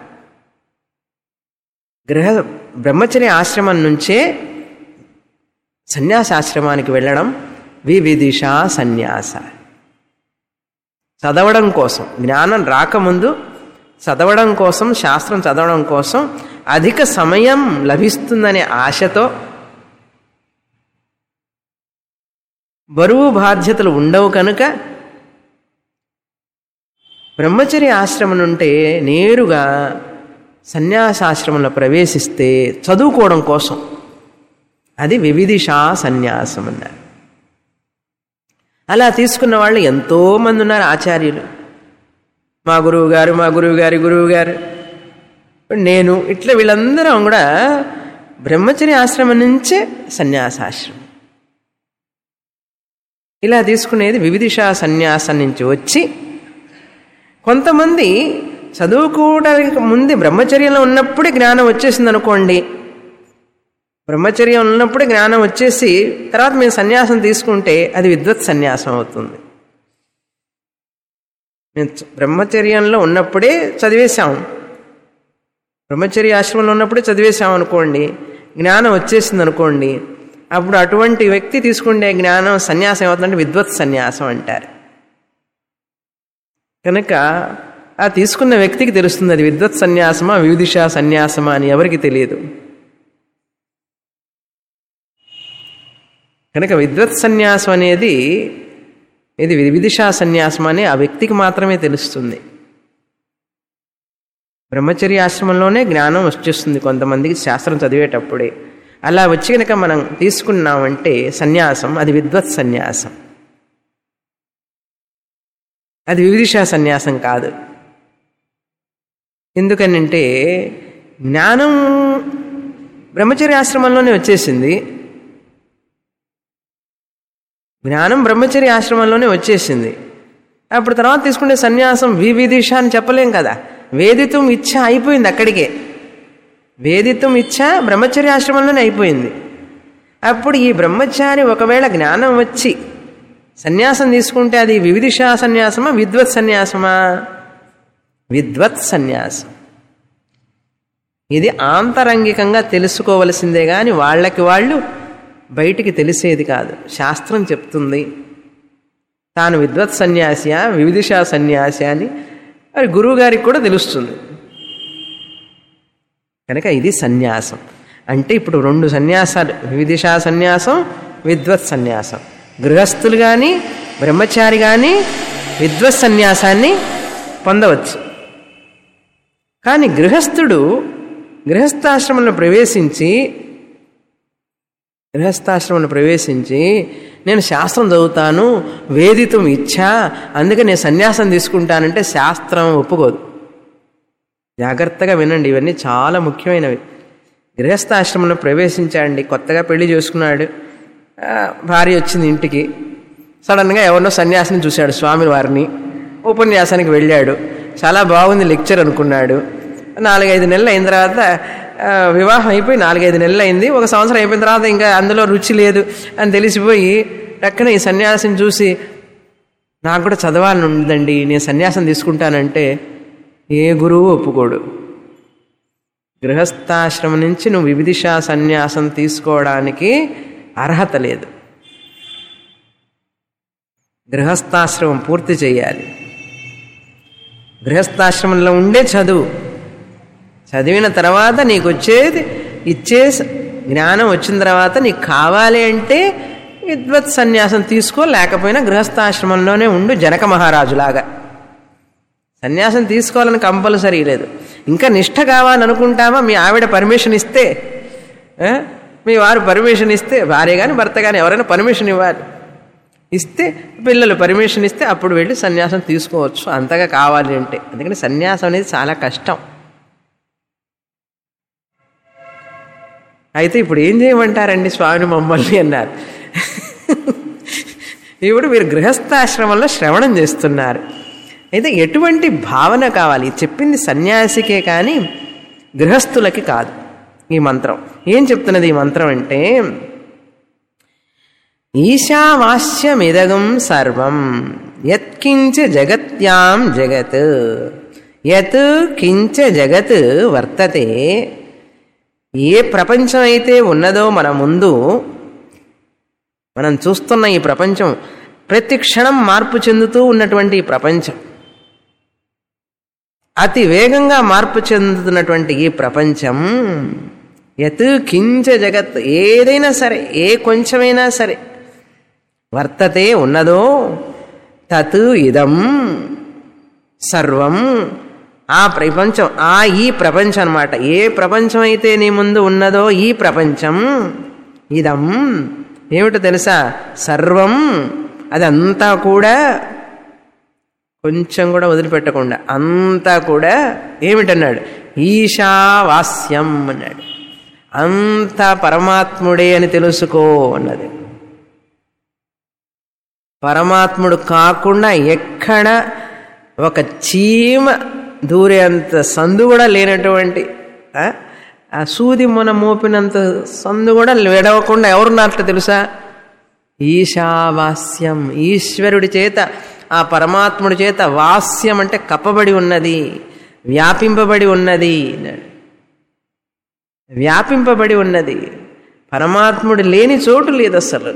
గృహ బ్రహ్మచర్య ఆశ్రమం నుంచే సన్యాసాశ్రమానికి వెళ్ళడం వివిధిష సన్యాస చదవడం కోసం జ్ఞానం రాకముందు చదవడం కోసం శాస్త్రం చదవడం కోసం అధిక సమయం లభిస్తుందనే ఆశతో బరువు బాధ్యతలు ఉండవు కనుక బ్రహ్మచర్య ఆశ్రమం నుంటే నేరుగా సన్యాసాశ్రమంలో ప్రవేశిస్తే చదువుకోవడం కోసం అది వివిధిషా సన్యాసం అన్నారు అలా తీసుకున్న వాళ్ళు ఎంతోమంది ఉన్నారు ఆచార్యులు మా గురువు గారు మా గురువు గారి గురువు గారు నేను ఇట్లా వీళ్ళందరం కూడా బ్రహ్మచర్య ఆశ్రమం నుంచే సన్యాసాశ్రమం ఇలా తీసుకునేది వివిధిషా సన్యాసం నుంచి వచ్చి కొంతమంది చదువుకోవడానికి ముందు బ్రహ్మచర్యంలో ఉన్నప్పుడే జ్ఞానం వచ్చేసింది అనుకోండి బ్రహ్మచర్యం ఉన్నప్పుడే జ్ఞానం వచ్చేసి తర్వాత మేము సన్యాసం తీసుకుంటే అది విద్వత్ సన్యాసం అవుతుంది మేము బ్రహ్మచర్యంలో ఉన్నప్పుడే చదివేశాం బ్రహ్మచర్య ఆశ్రమంలో ఉన్నప్పుడే చదివేశాం అనుకోండి జ్ఞానం వచ్చేసింది అనుకోండి అప్పుడు అటువంటి వ్యక్తి తీసుకుంటే జ్ఞానం సన్యాసం అవుతుందంటే విద్వత్ సన్యాసం అంటారు కనుక ఆ తీసుకున్న వ్యక్తికి తెలుస్తుంది అది విద్వత్ సన్యాసమా వివిధిషా సన్యాసమా అని ఎవరికి తెలియదు కనుక విద్వత్ సన్యాసం అనేది ఇది వివిధిషా సన్యాసం అని ఆ వ్యక్తికి మాత్రమే తెలుస్తుంది బ్రహ్మచర్య ఆశ్రమంలోనే జ్ఞానం వచ్చేస్తుంది కొంతమందికి శాస్త్రం చదివేటప్పుడే అలా వచ్చి కనుక మనం తీసుకున్నామంటే సన్యాసం అది విద్వత్ సన్యాసం అది వివిధిషా సన్యాసం కాదు ఎందుకనంటే జ్ఞానం బ్రహ్మచర్య ఆశ్రమంలోనే వచ్చేసింది జ్ఞానం బ్రహ్మచర్య ఆశ్రమంలోనే వచ్చేసింది అప్పుడు తర్వాత తీసుకునే సన్యాసం వివిదిష అని చెప్పలేం కదా వేదితం ఇచ్చ అయిపోయింది అక్కడికే వేదితం ఇచ్చ బ్రహ్మచర్యాశ్రమంలోనే అయిపోయింది అప్పుడు ఈ బ్రహ్మచారి ఒకవేళ జ్ఞానం వచ్చి సన్యాసం తీసుకుంటే అది వివిధిషా సన్యాసమా విద్వత్ సన్యాసమా విద్వత్ సన్యాసం ఇది ఆంతరంగికంగా తెలుసుకోవలసిందే కానీ వాళ్ళకి వాళ్ళు బయటికి తెలిసేది కాదు శాస్త్రం చెప్తుంది తాను విద్వత్ సన్యాసి వివిధిషా సన్యాసి అని మరి గురువు గారికి కూడా తెలుస్తుంది కనుక ఇది సన్యాసం అంటే ఇప్పుడు రెండు సన్యాసాలు వివిధిషా సన్యాసం విద్వత్ సన్యాసం గృహస్థులు కానీ బ్రహ్మచారి కానీ విద్వత్ సన్యాసాన్ని పొందవచ్చు కానీ గృహస్థుడు గృహస్థాశ్రమంలో ప్రవేశించి గృహస్థాశ్రమంలో ప్రవేశించి నేను శాస్త్రం చదువుతాను వేదితం ఇచ్చా అందుకే నేను సన్యాసం తీసుకుంటానంటే శాస్త్రం ఒప్పుకోదు జాగ్రత్తగా వినండి ఇవన్నీ చాలా ముఖ్యమైనవి గృహస్థాశ్రమంలో ప్రవేశించాడండి కొత్తగా పెళ్లి చేసుకున్నాడు ఆ, భార్య వచ్చింది ఇంటికి సడన్గా ఎవరినో సన్యాసిని చూశాడు స్వామి వారిని ఉపన్యాసానికి వెళ్ళాడు చాలా బాగుంది లెక్చర్ అనుకున్నాడు నాలుగైదు నెలలు అయిన తర్వాత ఆ, వివాహం అయిపోయి నాలుగైదు నెలలు అయింది ఒక సంవత్సరం అయిపోయిన తర్వాత ఇంకా అందులో రుచి లేదు అని తెలిసిపోయి టక్కున ఈ సన్యాసిని చూసి నాకు కూడా చదవాలని ఉందండి నేను సన్యాసం తీసుకుంటానంటే ఏ గురువు ఒప్పుకోడు గృహస్థాశ్రమం నుంచి నువ్వు వివిధిషా సన్యాసం తీసుకోవడానికి అర్హత లేదు గృహస్థాశ్రమం పూర్తి చేయాలి గృహస్థాశ్రమంలో ఉండే చదువు చదివిన తర్వాత నీకు వచ్చేది ఇచ్చే స- జ్ఞానం వచ్చిన తర్వాత నీకు కావాలి అంటే విద్వత్ సన్యాసం తీసుకో లేకపోయినా గృహస్థాశ్రమంలోనే ఉండు జనక మహారాజులాగా సన్యాసం తీసుకోవాలని కంపల్సరీ లేదు ఇంకా నిష్ఠ కావాలనుకుంటామా మీ ఆవిడ పర్మిషన్ ఇస్తే ఆ? మీ వారు పర్మిషన్ ఇస్తే భార్య కానీ భర్త కానీ ఎవరైనా పర్మిషన్ ఇవ్వాలి ఇస్తే పిల్లలు పర్మిషన్ ఇస్తే అప్పుడు వెళ్ళి సన్యాసం తీసుకోవచ్చు అంతగా కావాలి అంటే అందుకని సన్యాసం అనేది చాలా కష్టం అయితే ఇప్పుడు ఏం చేయమంటారండి స్వామిని మమ్మల్ని అన్నారు ఇప్పుడు మీరు గృహస్థాశ్రమంలో శ్రవణం చేస్తున్నారు అయితే ఎటువంటి భావన కావాలి ఇది చెప్పింది సన్యాసికే కానీ గృహస్థులకి కాదు ఈ మంత్రం ఏం చెప్తున్నది ఈ మంత్రం అంటే ఈశావాస్యమిదగం సర్వం యత్కించ జగత్యాం జగత్ యత్ కించ జగత్ వర్తతే ఏ ప్రపంచం అయితే ఉన్నదో మన ముందు మనం చూస్తున్న ఈ ప్రపంచం ప్రతి క్షణం మార్పు చెందుతూ ఉన్నటువంటి ఈ ప్రపంచం అతి వేగంగా మార్పు చెందుతున్నటువంటి ఈ ప్రపంచం యత్ కించ జగత్ ఏదైనా సరే ఏ కొంచెమైనా సరే వర్తతే ఉన్నదో తత్ ఇదం సర్వం ఆ ప్రపంచం ఆ ఈ ప్రపంచం అన్నమాట ఏ ప్రపంచం అయితే నీ ముందు ఉన్నదో ఈ ప్రపంచం ఇదం ఏమిటో తెలుసా సర్వం అదంతా కూడా కొంచెం కూడా వదిలిపెట్టకుండా అంతా కూడా ఏమిటన్నాడు ఈశావాస్యం అన్నాడు అంత పరమాత్ముడే అని తెలుసుకో అన్నది పరమాత్ముడు కాకుండా ఎక్కడ ఒక చీమ దూరేంత సందు కూడా లేనటువంటి ఆ, ఆ సూది మొన మోపినంత సందు కూడా విడవకుండా ఎవరున్నారట తెలుసా ఈశావాస్యం ఈశ్వరుడి చేత ఆ పరమాత్ముడి చేత వాస్యం అంటే కప్పబడి ఉన్నది వ్యాపింపబడి ఉన్నది అన్నాడు వ్యాపింపబడి ఉన్నది పరమాత్ముడు లేని చోటు లేదు అసలు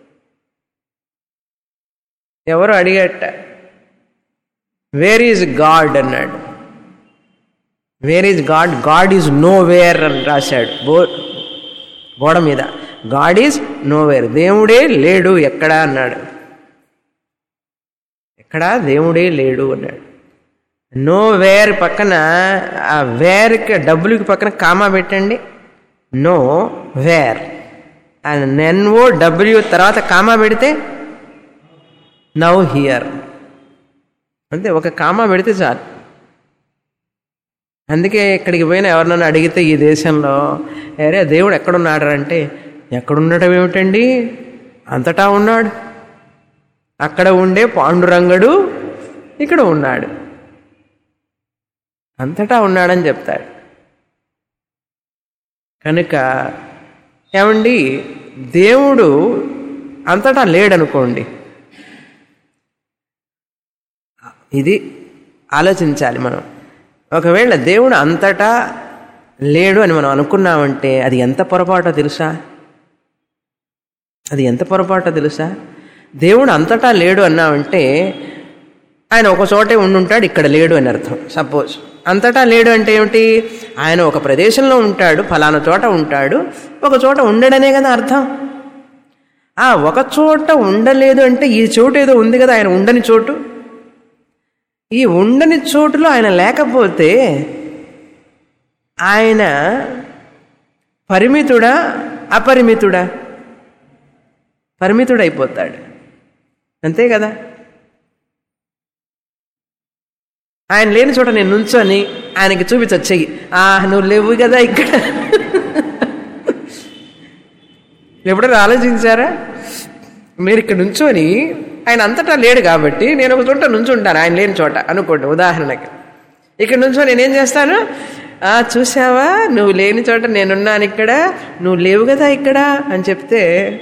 ఎవరు అడిగట వేర్ ఈజ్ గాడ్ అన్నాడు where is God God is nowhere అని రాశాడు బో గోడ మీద గాడ్ ఈజ్ నో వేర్ దేవుడే లేడు ఎక్కడా అన్నాడు ఎక్కడా దేవుడే లేడు అన్నాడు నో వేర్ పక్కన ఆ వేర్కి డబ్బులకి పక్కన కామా పెట్టండి nowhere and N O W తర్వాత కామా పెడితే నవ్ హియర్ అంతే ఒక కామా పెడితే చాలు అందుకే ఇక్కడికి పోయిన ఎవరినైనా అడిగితే ఈ దేశంలో అరే దేవుడు ఎక్కడున్నాడు అంటే ఎక్కడుండటం ఏమిటండి అంతటా ఉన్నాడు అక్కడ ఉండే పాండురంగడు ఇక్కడ ఉన్నాడు అంతటా ఉన్నాడని చెప్తాడు కనుక ఏమండి దేవుడు అంతటా లేడనుకోండి ఇది ఆలోచించాలి మనం ఒకవేళ దేవుడు అంతటా లేడు అని మనం అనుకున్నామంటే అది ఎంత పొరపాటో తెలుసా అది ఎంత పొరపాటో తెలుసా దేవుడు అంతటా లేడు అన్నామంటే ఆయన ఒక చోటే ఉండుంటాడు ఇక్కడ లేడు అని అర్థం సపోజ్ అంతటా లేడు అంటే ఏమిటి ఆయన ఒక ప్రదేశంలో ఉంటాడు ఫలానా చోట ఉంటాడు ఒక చోట ఉండడనే కదా అర్థం ఆ ఒక చోట ఉండలేదు అంటే ఈ చోటు ఏదో ఉంది కదా ఆయన ఉండని చోటు ఈ ఉండని చోటులో ఆయన లేకపోతే ఆయన పరిమితుడా అపరిమితుడా పరిమితుడైపోతాడు అంతే కదా ఆయన లేని చోట నేను నుంచొని ఆయనకి చూపించొచ్చేయి ఆ నువ్వు లేవు కదా ఇక్కడ ఎప్పుడైనా ఆలోచించారా మీరు ఇక్కడ నుంచొని ఆయన అంతటా లేడు కాబట్టి నేను ఒక చోట నుంచుంటాను ఆయన లేని చోట అనుకోండి ఉదాహరణకి ఇక్కడ నుంచో నేనేం చేస్తాను ఆ చూసావా నువ్వు లేని చోట నేనున్నాను ఇక్కడ నువ్వు లేవు కదా ఇక్కడ అని చెప్తే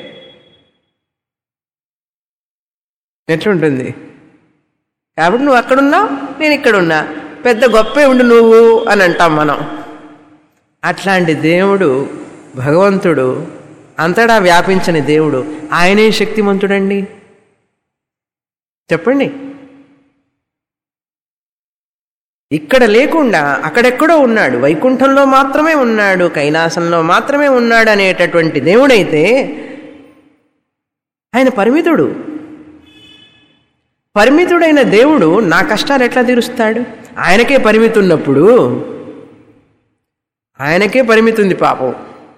ఎట్లుంటుంది కాబట్టి నువ్వు అక్కడున్నావు నేను ఇక్కడ ఉన్నా పెద్ద గొప్పే ఉండు నువ్వు అని అంటాం మనం అట్లాంటి దేవుడు భగవంతుడు అంతటా వ్యాపించని దేవుడు ఆయనే శక్తిమంతుడండి చెప్పండి ఇక్కడ లేకుండా అక్కడెక్కడో ఉన్నాడు వైకుంఠంలో మాత్రమే ఉన్నాడు కైలాసంలో మాత్రమే ఉన్నాడు అనేటటువంటి దేవుడైతే ఆయన పరిమితుడు పరిమితుడైన దేవుడు నా కష్టాలు ఎట్లా తీరుస్తాడు ఆయనకే పరిమితి ఉన్నప్పుడు ఆయనకే పరిమితి ఉంది పాపం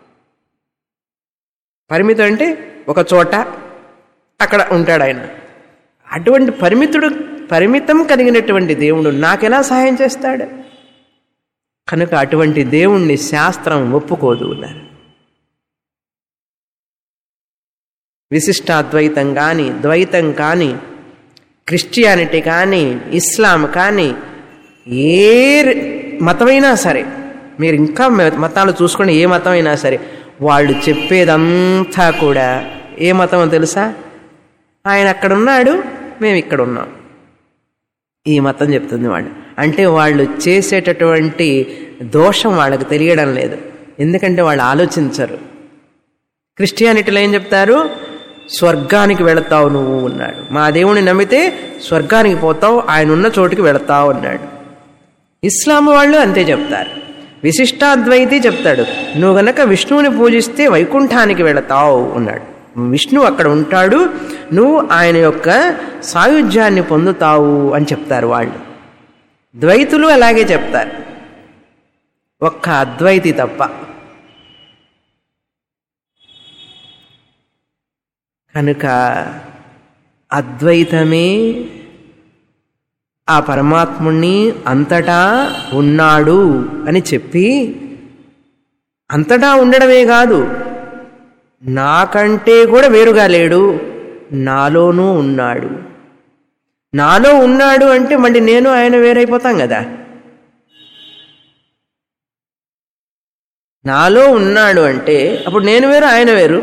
పరిమితి అంటే ఒక చోట అక్కడ ఉంటాడు ఆయన అటువంటి పరిమితుడు పరిమితం కలిగినటువంటి దేవుడు నాకెలా సహాయం చేస్తాడు కనుక అటువంటి దేవుణ్ణి శాస్త్రం ఒప్పుకోదు ఉన్నారు విశిష్టాద్వైతం కానీ ద్వైతం కానీ క్రిస్టియానిటీ కానీ ఇస్లాం కానీ ఏ మతమైనా సరే మీరు ఇంకా మతాలు చూసుకుని ఏ మతం అయినా సరే వాళ్ళు చెప్పేదంతా కూడా ఏ మతం తెలుసా ఆయన అక్కడ ఉన్నాడు మేము ఇక్కడ ఉన్నాం ఈ మతం చెప్తుంది వాళ్ళు అంటే వాళ్ళు చేసేటటువంటి దోషం వాళ్ళకి తెలియడం లేదు ఎందుకంటే వాళ్ళు ఆలోచించరు క్రిస్టియానిటీలో ఏం చెప్తారు స్వర్గానికి వెళతావు నువ్వు ఉన్నాడు మా దేవుని నమ్మితే స్వర్గానికి పోతావు ఆయన ఉన్న చోటుకి వెళతావు అన్నాడు ఇస్లాం వాళ్ళు అంతే చెప్తారు విశిష్టాద్వైతి చెప్తాడు నువ్వు గనక విష్ణువుని పూజిస్తే వైకుంఠానికి వెళతావు అన్నాడు విష్ణువు అక్కడ ఉంటాడు నువ్వు ఆయన యొక్క సాయుధ్యాన్ని పొందుతావు అని చెప్తారు వాళ్ళు ద్వైతులు అలాగే చెప్తారు ఒక్క అద్వైతి తప్ప కనుక అద్వైతమే ఆ పరమాత్ముణ్ణి అంతటా ఉన్నాడు అని చెప్పి అంతటా ఉండడమే కాదు నాకంటే కూడా వేరుగా లేడు నాలోనూ ఉన్నాడు నాలో ఉన్నాడు అంటే మళ్ళీ నేను ఆయన వేరైపోతాం కదా నాలో ఉన్నాడు అంటే అప్పుడు నేను వేరు ఆయన వేరు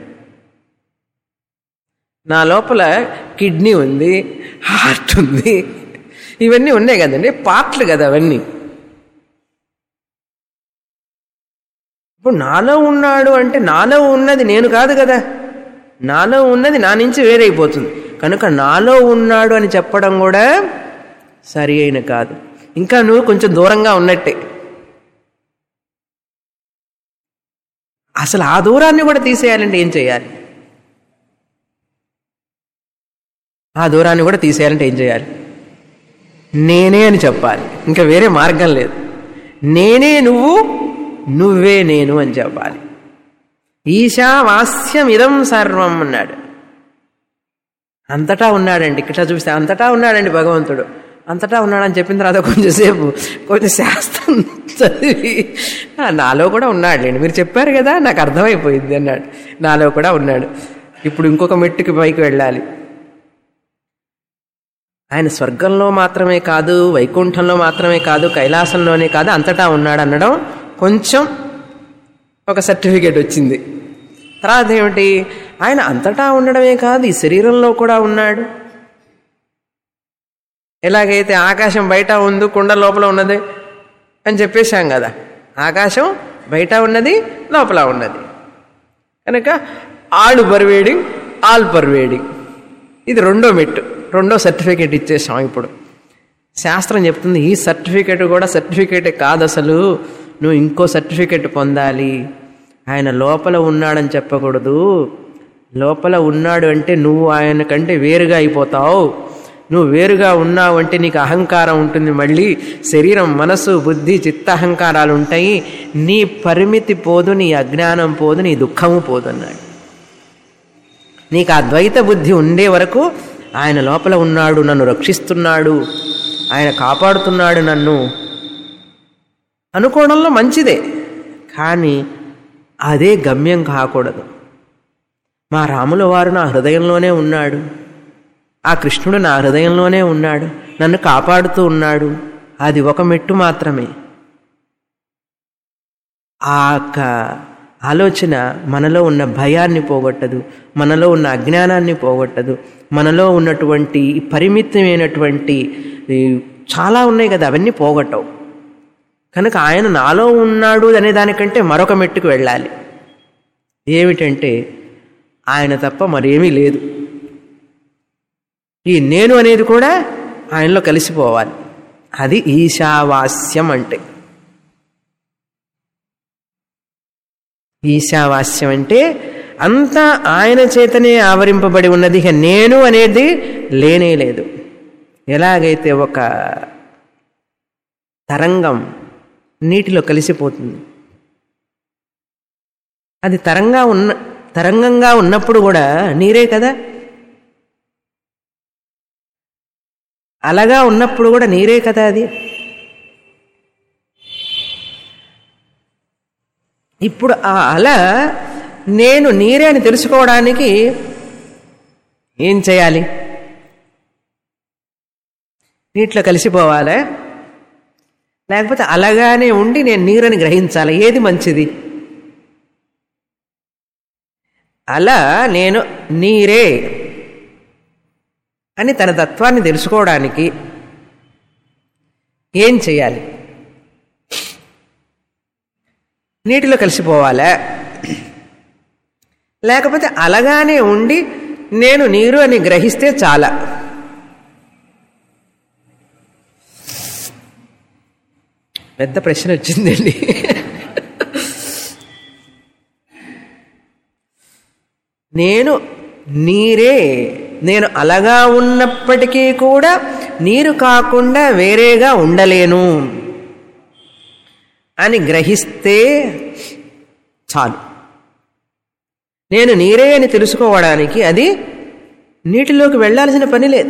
నా లోపల కిడ్నీ ఉంది హార్ట్ ఉంది ఇవన్నీ ఉన్నాయి కదండి పార్ట్లు కదా అవన్నీ ఇప్పుడు నాలో ఉన్నాడు అంటే నాలో ఉన్నది నేను కాదు కదా నాలో ఉన్నది నా నుంచి వేరైపోతుంది కనుక నాలో ఉన్నాడు అని చెప్పడం కూడా సరి అయిన కాదు ఇంకా నువ్వు కొంచెం దూరంగా ఉన్నట్టే అసలు ఆ దూరాన్ని కూడా తీసేయాలంటే ఏం చేయాలి ఆ దూరాన్ని కూడా తీసేయాలంటే ఏం చేయాలి నేనే అని చెప్పాలి ఇంకా వేరే మార్గం లేదు నేనే నువ్వు నువ్వే నేను అని చెప్పాలి ఈశావాస్యం ఇదం సర్వం అన్నాడు అంతటా ఉన్నాడండి ఇక్కడ చూపిస్తే అంతటా ఉన్నాడండి భగవంతుడు అంతటా ఉన్నాడని చెప్పిన తర్వాత కొంచెంసేపు కొంచెం శాస్త్రం చదివి నాలో కూడా ఉన్నాడులేండి మీరు చెప్పారు కదా నాకు అర్థమైపోయింది అన్నాడు నాలో కూడా ఉన్నాడు ఇప్పుడు ఇంకొక మెట్టుకి పైకి వెళ్ళాలి ఆయన స్వర్గంలో మాత్రమే కాదు వైకుంఠంలో మాత్రమే కాదు కైలాసంలోనే కాదు అంతటా ఉన్నాడు అనడం కొంచెం ఒక సర్టిఫికేట్ వచ్చింది తర్వాత ఏమిటి ఆయన అంతటా ఉండడమే కాదు ఈ శరీరంలో కూడా ఉన్నాడు ఎలాగైతే ఆకాశం బయట ఉంది కుండ లోపల ఉన్నది అని చెప్పేశాం కదా ఆకాశం బయట ఉన్నది లోపల ఉన్నది కనుక ఆడు పర్వేడింగ్ ఆల్ పర్వేడింగ్ ఇది రెండో మెట్టు రెండో సర్టిఫికేట్ ఇచ్చేసాం ఇప్పుడు శాస్త్రం చెప్తుంది ఈ సర్టిఫికేట్ కూడా సర్టిఫికేటే కాదు అసలు నువ్వు ఇంకో సర్టిఫికేట్ పొందాలి ఆయన లోపల ఉన్నాడని చెప్పకూడదు లోపల ఉన్నాడు అంటే నువ్వు ఆయన కంటే వేరుగా అయిపోతావు నువ్వు వేరుగా ఉన్నావు అంటే నీకు అహంకారం ఉంటుంది మళ్ళీ శరీరం మనసు బుద్ధి చిత్త అహంకారాలు ఉంటాయి నీ పరిమితి పోదు నీ అజ్ఞానం పోదు నీ దుఃఖము పోదు అన్నాడు నీకు ఆ ద్వైత బుద్ధి ఉండే వరకు ఆయన లోపల ఉన్నాడు నన్ను రక్షిస్తున్నాడు ఆయన కాపాడుతున్నాడు నన్ను అనుకోవడంలో మంచిదే కానీ అదే గమ్యం కాకూడదు మా రాముల వారు నా హృదయంలోనే ఉన్నాడు ఆ కృష్ణుడు నా హృదయంలోనే ఉన్నాడు నన్ను కాపాడుతూ ఉన్నాడు అది ఒక మెట్టు మాత్రమే ఆ యొక్క ఆలోచన మనలో ఉన్న భయాన్ని పోగొట్టదు మనలో ఉన్న అజ్ఞానాన్ని పోగొట్టదు మనలో ఉన్నటువంటి పరిమితమైనటువంటి ఈ చాలా ఉన్నాయి కదా అవన్నీ పోగొట్టవు కనుక ఆయన నాలో ఉన్నాడు అనే దానికంటే మరొక మెట్టుకు వెళ్ళాలి ఏమిటంటే ఆయన తప్ప మరేమీ లేదు ఈ నేను అనేది కూడా ఆయనలో కలిసిపోవాలి అది ఈశావాస్యం అంటే ఈశావాస్యం అంటే అంతా ఆయన చేతనే ఆవరింపబడి ఉన్నది ఇక నేను అనేది లేనే లేదు ఎలాగైతే ఒక తరంగం నీటిలో కలిసిపోతుంది అది తరంగా ఉన్న తరంగంగా ఉన్నప్పుడు కూడా నీరే కదా అలగా ఉన్నప్పుడు కూడా నీరే కదా అది ఇప్పుడు ఆ అల నేను నీరే అని తెలుసుకోవడానికి ఏం చేయాలి నీటిలో కలిసిపోవాలా లేకపోతే అలాగానే ఉండి నేను నీరని గ్రహించాలి ఏది మంచిది అలా నేను నీరే అని తన తత్వాన్ని తెలుసుకోవడానికి ఏం చేయాలి నీటిలో కలిసిపోవాలా లేకపోతే అలాగానే ఉండి నేను నీరు అని గ్రహిస్తే చాలా పెద్ద ప్రశ్న వచ్చిందండి నేను నీరే నేను అలాగా ఉన్నప్పటికీ కూడా నీరు కాకుండా వేరేగా ఉండలేను అని గ్రహిస్తే చాలు నేను నీరే అని తెలుసుకోవడానికి అది నీటిలోకి వెళ్ళాల్సిన పని లేదు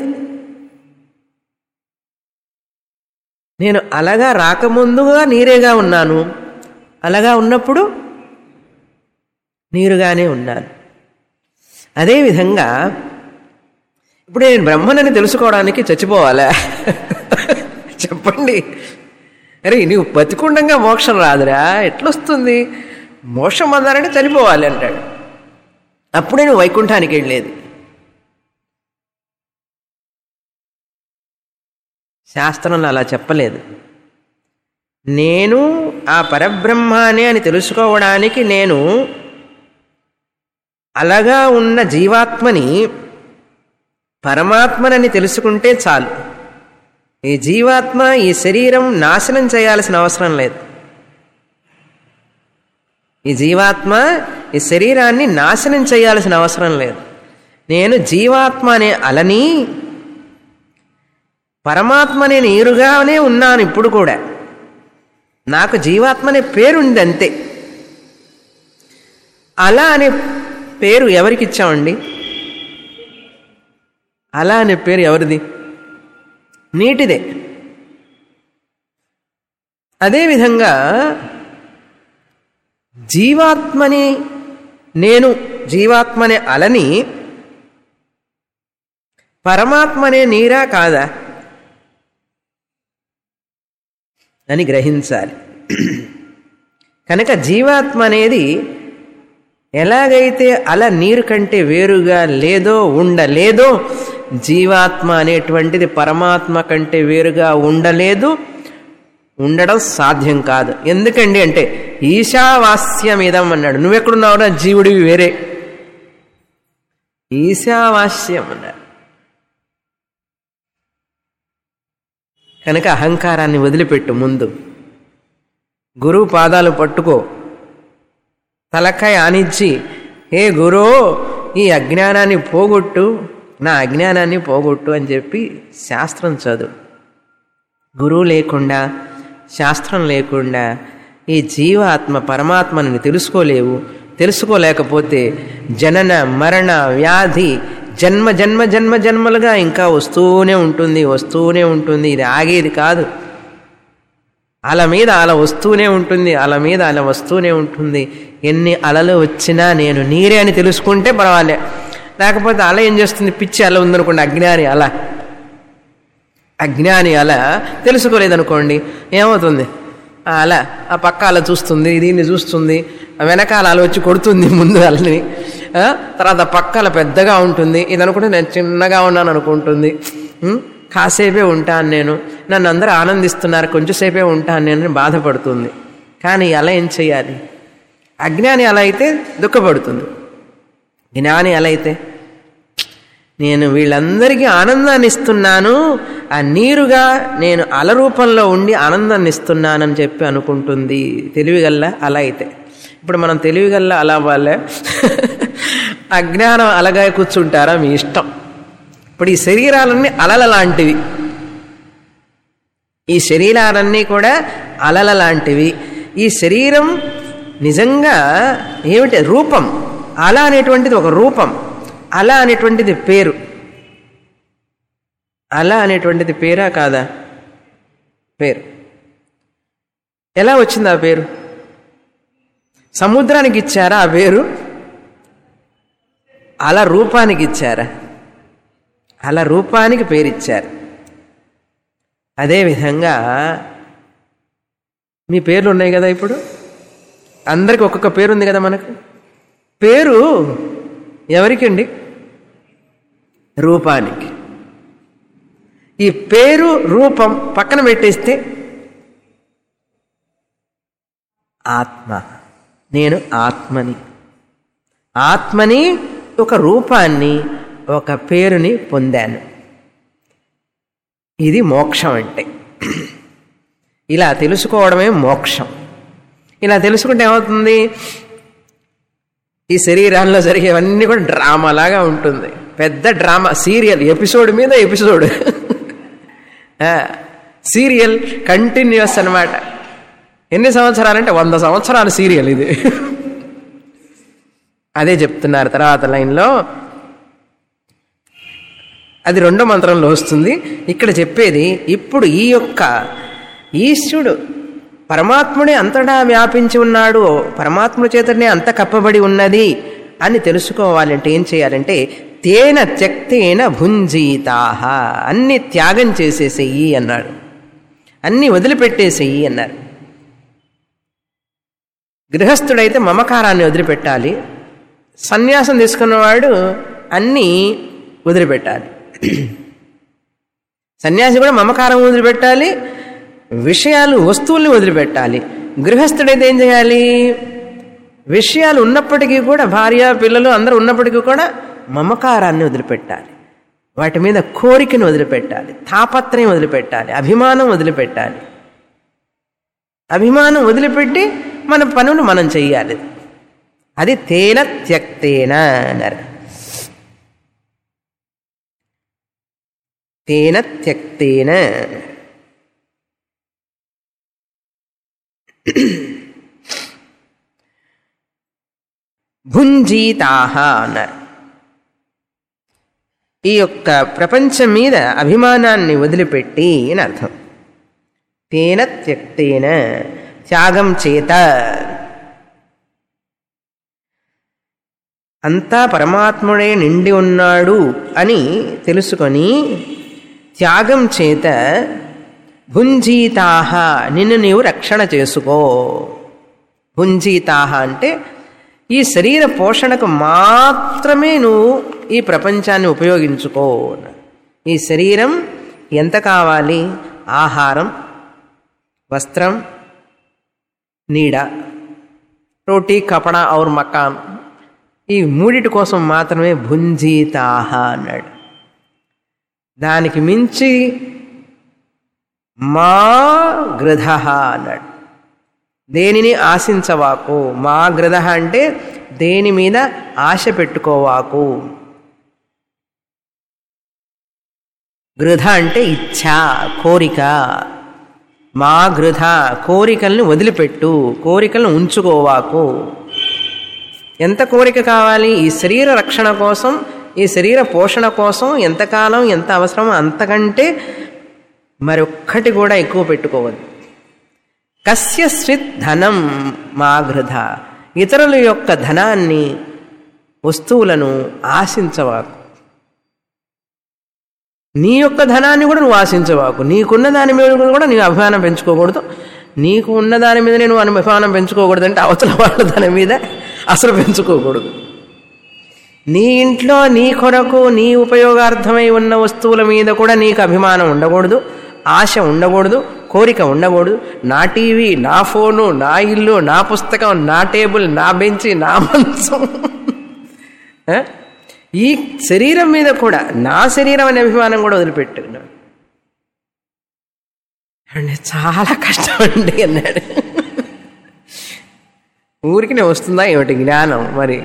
నేను అలాగా రాకముందుగా నీరేగా ఉన్నాను అలాగా ఉన్నప్పుడు నీరుగానే ఉన్నాను అదేవిధంగా ఇప్పుడు నేను బ్రహ్మనని తెలుసుకోవడానికి చచ్చిపోవాలా చెప్పండి అరే నీవు బతికుండంగా మోక్షం రాదురా ఎట్లొస్తుంది మోక్షం పొందాలంటే చనిపోవాలి అంటాడు అప్పుడే నువ్వు వైకుంఠానికి వెళ్ళేది శాస్త్రంలో అలా చెప్పలేదు నేను ఆ పరబ్రహ్మానే అని తెలుసుకోవడానికి నేను అలాగా ఉన్న జీవాత్మని పరమాత్మనని తెలుసుకుంటే చాలు ఈ జీవాత్మ ఈ శరీరం నాశనం చేయాల్సిన అవసరం లేదు ఈ జీవాత్మ ఈ శరీరాన్ని నాశనం చేయాల్సిన అవసరం లేదు నేను జీవాత్మ అనే అలని పరమాత్మ అనే నీరుగానే ఉన్నాను ఇప్పుడు కూడా నాకు జీవాత్మ అనే పేరు ఉంది అంతే అలా అనే పేరు ఎవరికి ఇచ్చామండి అలా అనే పేరు ఎవరిది నీటిదే అదేవిధంగా జీవాత్మని నేను జీవాత్మనే అలని పరమాత్మ అనే నీరా కాదా అని గ్రహించాలి కనుక జీవాత్మ అనేది ఎలాగైతే అల నీరు కంటే వేరుగా లేదో ఉండలేదో జీవాత్మ అనేటువంటిది పరమాత్మ కంటే వేరుగా ఉండలేదు ఉండడం సాధ్యం కాదు ఎందుకండి అంటే ఈశావాస్యమిదం అన్నాడు నువ్వెక్కడున్నావురా జీవుడివి వేరే ఈశావాస్యం అన్నాడు కనుక అహంకారాన్ని వదిలిపెట్టు ముందు గురువు పాదాలు పట్టుకో తలకాయ ఆనిచ్చి ఏ గురో ఈ అజ్ఞానాన్ని పోగొట్టు నా అజ్ఞానాన్ని పోగొట్టు అని చెప్పి శాస్త్రం చదువు గురువు లేకుండా శాస్త్రం లేకుండా ఈ జీవాత్మ పరమాత్మని తెలుసుకోలేవు తెలుసుకోలేకపోతే జనన మరణ వ్యాధి జన్మ జన్మ జన్మ జన్మలుగా ఇంకా వస్తూనే ఉంటుంది వస్తూనే ఉంటుంది ఇది ఆగేది కాదు అల మీద అల వస్తూనే ఉంటుంది అల మీద అల వస్తూనే ఉంటుంది ఎన్ని అలలు వచ్చినా నేను నీరే అని తెలుసుకుంటే పర్వాలే లేకపోతే అల ఏం చేస్తుంది పిచ్చి అల ఉందనుకోండి అజ్ఞాని అల అజ్ఞాని అల తెలుసుకోలేదనుకోండి ఏమవుతుంది ఆ అల ఆ పక్క అల చూస్తుంది దీన్ని చూస్తుంది ఆ వెనకాల అల వచ్చి కొడుతుంది ముందు అలని ఆ, తర్వాత పక్క అల పెద్దగా ఉంటుంది ఇది అనుకుంటే నేను చిన్నగా ఉన్నాను అనుకుంటుంది ఉం? కాసేపే ఉంటాను నేను నన్ను అందరూ ఆనందిస్తున్నారు కొంచెంసేపే ఉంటాను నేను అని బాధపడుతుంది కానీ అలా ఏం చేయాలి అజ్ఞాని అలా అయితే దుఃఖపడుతుంది జ్ఞాని అలా అయితే నేను వీళ్ళందరికీ ఆనందాన్ని ఇస్తున్నాను ఆ నీరుగా నేను అల రూపంలో ఉండి ఆనందాన్ని ఇస్తున్నానని చెప్పి అనుకుంటుంది తెలివిగల్ల అలా అయితే ఇప్పుడు మనం తెలివిగల్ల అలా వాళ్ళే అజ్ఞానం అలగా కూర్చుంటారా మీ ఇష్టం ఇప్పుడు ఈ శరీరాలన్నీ అలల లాంటివి ఈ శరీరాలన్నీ కూడా అలల లాంటివి ఈ శరీరం నిజంగా ఏమిటి రూపం అల అనేటువంటిది ఒక రూపం అల అనేటువంటిది పేరు అల అనేటువంటిది పేరా కాదా పేరు ఎలా వచ్చింది ఆ పేరు సముద్రానికి ఇచ్చారా ఆ పేరు అల రూపానికి ఇచ్చారా అలా రూపానికి పేరిచ్చారు అదేవిధంగా మీ పేర్లు ఉన్నాయి కదా ఇప్పుడు అందరికి ఒక్కొక్క పేరు ఉంది కదా మనకు పేరు ఎవరికండి రూపానికి ఈ పేరు రూపం పక్కన పెట్టేస్తే ఆత్మ నేను ఆత్మని ఆత్మని ఒక రూపాన్ని ఒక పేరుని పొందాను ఇది మోక్షం అంటే ఇలా తెలుసుకోవడమే మోక్షం ఇలా తెలుసుకుంటే ఏమవుతుంది ఈ శరీరాల్లో జరిగేవన్నీ కూడా డ్రామాలాగా ఉంటుంది పెద్ద డ్రామా సీరియల్ ఎపిసోడ్ మీద ఎపిసోడ్ సీరియల్ కంటిన్యూస్ అన్నమాట ఎన్ని సంవత్సరాలంటే వంద సంవత్సరాల సీరియల్ ఇది అదే చెప్తున్నారు తర్వాత లైన్లో అది రెండో మంత్రంలో వస్తుంది ఇక్కడ చెప్పేది ఇప్పుడు ఈ యొక్క ఈశ్వరుడు పరమాత్ముడే అంతటా వ్యాపించి ఉన్నాడు పరమాత్ముడి చేతనే అంత కప్పబడి ఉన్నది అని తెలుసుకోవాలంటే ఏం చేయాలంటే తేన త్యక్తేన భుంజీతాహ అన్ని త్యాగం చేసేసేయి అన్నాడు అన్ని వదిలిపెట్టేసేయి అన్నారు గృహస్థుడైతే మమకారాన్ని వదిలిపెట్టాలి సన్యాసం తీసుకున్నవాడు అన్నీ వదిలిపెట్టాలి సన్యాసి కూడా మమకారం వదిలిపెట్టాలి విషయాలు వస్తువుల్ని వదిలిపెట్టాలి గృహస్థుడైతే ఏం చేయాలి విషయాలు ఉన్నప్పటికీ కూడా భార్య పిల్లలు అందరూ ఉన్నప్పటికీ కూడా మమకారాన్ని వదిలిపెట్టాలి వాటి మీద కోరికను వదిలిపెట్టాలి తాపత్రయం వదిలిపెట్టాలి అభిమానం వదిలిపెట్టాలి అభిమానం వదిలిపెట్టి మన పనులు మనం చెయ్యాలి అది తేన త్యక్తేన అన్నారు తేన త్యక్తేన భుంజీతాహ అన్నారు ఈ యొక్క ప్రపంచం మీద అభిమానాన్ని వదిలిపెట్టి అని అర్థం తేన త్యక్తేన త్యాగం చేత అంతా పరమాత్ముడే నిండి ఉన్నాడు అని తెలుసుకొని త్యాగం చేత భుంజీతాహ నిన్ను నీవు రక్షణ చేసుకో భుంజీతాహ అంటే ఈ శరీర పోషణకు మాత్రమే నువ్వు ఈ ప్రపంచాన్ని ఉపయోగించుకో ఈ శరీరం ఎంత కావాలి ఆహారం వస్త్రం నీడ రోటీ కపడ ఔర్ మకాన్ ఈ మూడిటి కోసం మాత్రమే భుంజీతాహ అన్నాడు దానికి మించి మా గృధ అన్నాడు దేనిని ఆశించవాకు మా గృధ అంటే దేని మీద ఆశ పెట్టుకోవాకు గృధ అంటే ఇచ్ఛ కోరిక మా గృధ కోరికల్ని వదిలిపెట్టు కోరికలను ఉంచుకోవాకు ఎంత కోరిక కావాలి ఈ శరీర రక్షణ కోసం ఈ శరీర పోషణ కోసం ఎంతకాలం ఎంత అవసరమో అంతకంటే మరొక్కటి కూడా ఎక్కువ పెట్టుకోవద్దు కస్య స్విత్ ధనం మా గృధ ఇతరుల యొక్క ధనాన్ని వస్తువులను ఆశించవాకు నీ యొక్క ధనాన్ని కూడా నువ్వు ఆశించవాకు నీకున్న దాని మీద కూడా నీవు అభిమానం పెంచుకోకూడదు నీకు ఉన్న దాని మీద నేను అభిమానం పెంచుకోకూడదు అంటే అవతల వాళ్ళ దాని మీద అసలు పెంచుకోకూడదు నీ ఇంట్లో నీ కొరకు నీ ఉపయోగార్థమై ఉన్న వస్తువుల మీద కూడా నీకు అభిమానం ఉండకూడదు ఆశ ఉండకూడదు కోరిక ఉండకూడదు నా టీవీ నా ఫోను నా ఇల్లు నా పుస్తకం నా టేబుల్ నా బెంచి నా మంచం ఆ? ఈ శరీరం మీద కూడా నా శరీరం అనే అభిమానం కూడా వదిలిపెట్టుకున్నాడు అంటే చాలా కష్టం అండి అన్నాడు ఊరికి వస్తుందా ఏమిటి జ్ఞానం మరి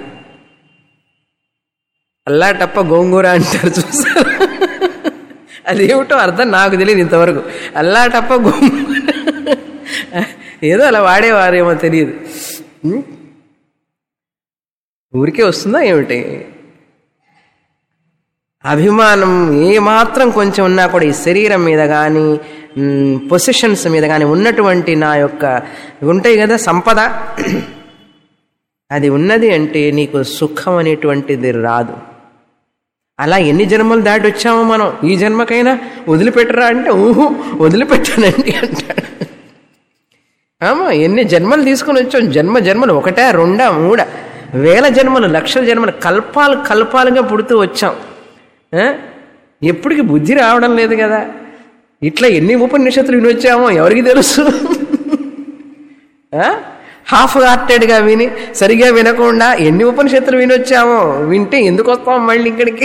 అల్లాటప్ప గోంగూర అంటారు చూసారు అదేమిటో అర్థం నాకు తెలియదు ఇంతవరకు అల్లాటప్ప గోంగూర ఏదో అలా వాడేవారేమో తెలియదు ఉం? ఊరికే వస్తుందా ఏమిటి అభిమానం ఏమాత్రం కొంచెం ఉన్నా కూడా ఈ శరీరం మీద కానీ పొజిషన్స్ మీద కానీ ఉన్నటువంటి నా యొక్క ఉంటాయి కదా సంపద అది ఉన్నది అంటే నీకు సుఖం అనేటువంటిది రాదు అలా ఎన్ని జన్మలు దాటి వచ్చామో మనం ఈ జన్మకైనా వదిలిపెట్టరా అంటే ఊహు వదిలిపెట్టానండి అంటాడు ఆమా ఎన్ని జన్మలు తీసుకొని వచ్చాం జన్మ జన్మలు ఒకటా రెండా మూడా వేల జన్మలు లక్షల జన్మలు కల్పాలు కల్పాలుగా పుడుతూ వచ్చాం ఆ? ఎప్పటికి బుద్ధి రావడం లేదు కదా ఇట్లా ఎన్ని ఉపనిషత్తులు వినొచ్చామో ఎవరికి తెలుసు ఆ? హాఫ్ హార్టెడ్గా విని సరిగా వినకుండా ఎన్ని ఉపనిషత్తులు వినొచ్చామో వింటే ఎందుకు వస్తాం మళ్ళీ ఇక్కడికి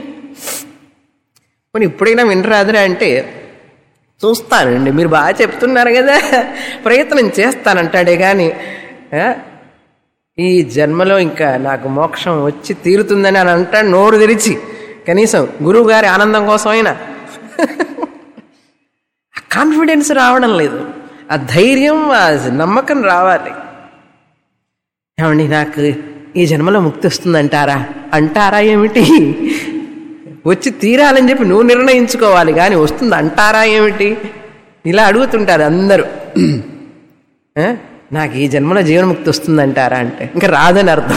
మరి ఇప్పుడైనా వినరాదురా అంటే చూస్తానండి మీరు బాగా చెప్తున్నారు కదా ప్రయత్నం చేస్తానంటాడే కానీ ఆ, ఈ జన్మలో ఇంకా నాకు మోక్షం వచ్చి తీరుతుందని అని అంటాడు నోరు తెరిచి కనీసం గురువు గారి ఆనందం కోసమైనా ఆ కాన్ఫిడెన్స్ రావడం లేదు ఆ ధైర్యం ఆ నమ్మకం రావాలి ఏమండి నాకు ఈ జన్మలో ముక్తి వస్తుందంటారా అంటారా ఏమిటి వచ్చి తీరాలని చెప్పి నువ్వు నిర్ణయించుకోవాలి కానీ వస్తుంది అంటారా ఏమిటి ఇలా అడుగుతుంటారు అందరూ ఆ? నాకు ఈ జన్మలో జీవన్ముక్తి వస్తుందంటారా అంటే ఇంకా రాదని అర్థం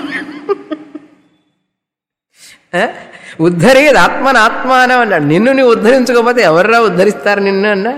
ఆ? ఉద్ధరేది ఆత్మన ఆత్మానం అన్నాడు నిన్ను నువ్వు ఉద్ధరించకపోతే ఎవర్రా ఉద్ధరిస్తారు నిన్ను అన్నా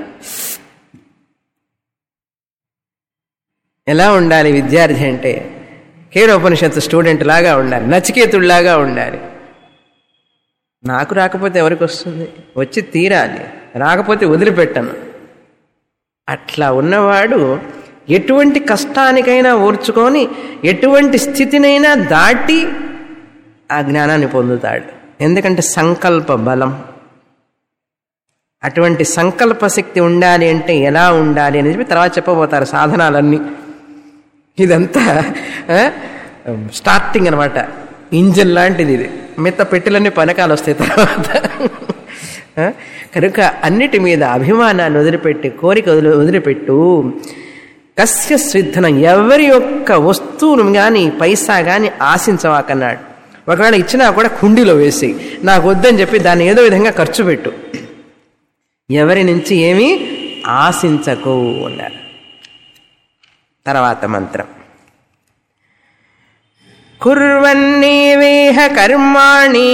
ఎలా ఉండాలి విద్యార్థి అంటే కేడోపనిషత్తు స్టూడెంట్ లాగా ఉండాలి నచికేతుడిలాగా ఉండాలి నాకు రాకపోతే ఎవరికి వస్తుంది వచ్చి తీరాలి రాకపోతే వదిలిపెట్టను అట్లా ఉన్నవాడు ఎటువంటి కష్టానికైనా ఓర్చుకొని ఎటువంటి స్థితినైనా దాటి ఆ జ్ఞానాన్ని పొందుతాడు ఎందుకంటే సంకల్ప బలం అటువంటి సంకల్ప శక్తి ఉండాలి అంటే ఎలా ఉండాలి అని చెప్పి తర్వాత చెప్పబోతారు సాధనాలన్నీ ఇదంతా ఆ, స్టార్టింగ్ అనమాట ఇంజిన్ లాంటిది ఇది మిగతా పెట్టెలన్నీ పనకాలు వస్తాయి తర్వాత ఆ, కనుక అన్నిటి మీద అభిమానాన్ని వదిలిపెట్టి కోరిక వదిలి వదిలిపెట్టు కస్య శ్రద్ధనం ఎవరి యొక్క వస్తువును కానీ పైసా కానీ ఆశించవాకన్నాడు ఒకవేళ ఇచ్చినా కూడా కుండీలో వేసి నాకు వద్దని చెప్పి దాన్ని ఏదో విధంగా ఖర్చు పెట్టు ఎవరి నుంచి ఏమీ ఆశించకు అన్నారు తర్వాత మంత్రం కుర్వన్నేవేహ కర్మాణి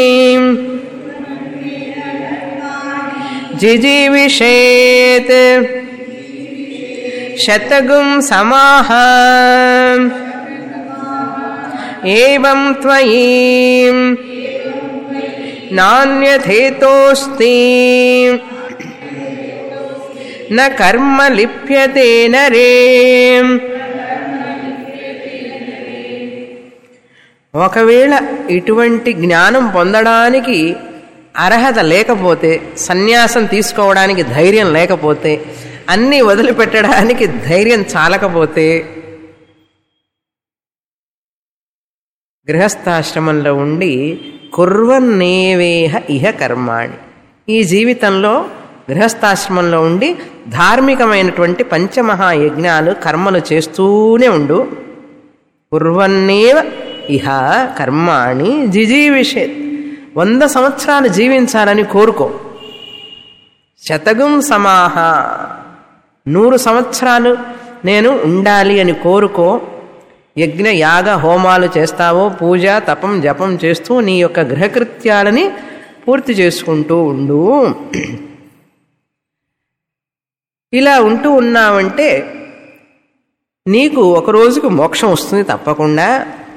జిజీవిషేత్ శతగుం సమాహ ఏం త్వయి నాణ్యథేతోస్తి న కర్మ లిప్యతే నరే ఒకవేళ ఇటువంటి జ్ఞానం పొందడానికి అర్హత లేకపోతే సన్యాసం తీసుకోవడానికి ధైర్యం లేకపోతే అన్నీ వదిలిపెట్టడానికి ధైర్యం చాలకపోతే గృహస్థాశ్రమంలో ఉండి కుర్వన్నేవేహ ఇహ కర్మాణి ఈ జీవితంలో గృహస్థాశ్రమంలో ఉండి ధార్మికమైనటువంటి పంచమహాయజ్ఞాలు కర్మలు చేస్తూనే ఉండు కుర్వన్నేవ ఇహ కర్మాణి జిజీవిషేత్ వంద సంవత్సరాలు జీవించాలని కోరుకో శతగం సమాహ నూరు సంవత్సరాలు నేను ఉండాలి అని కోరుకో యజ్ఞ యాగ హోమాలు చేస్తావో పూజ తపం జపం చేస్తూ నీ యొక్క గృహకృత్యాలని పూర్తి చేసుకుంటూ ఉండు ఇలా ఉంటూ ఉన్నావంటే నీకు ఒక రోజుకు మోక్షం వస్తుంది తప్పకుండా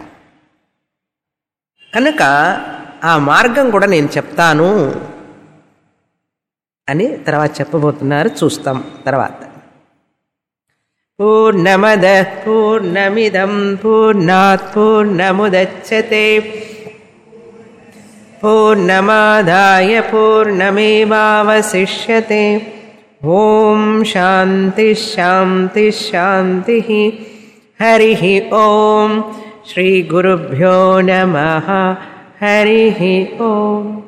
కనుక ఆ మార్గం కూడా నేను చెప్తాను అని తర్వాత చెప్పబోతున్నారు చూస్తాం తర్వాత పూర్ణమద పూర్ణమిదం పూర్ణాత్ పూర్ణముదచ్చతే పూర్ణమాదాయ పూర్ణమేవావశిష్యతే ఓం శాంతి శాంతి శాంతి హరి ఓం శ్రీ గురుభ్యో నమ హరి ఓం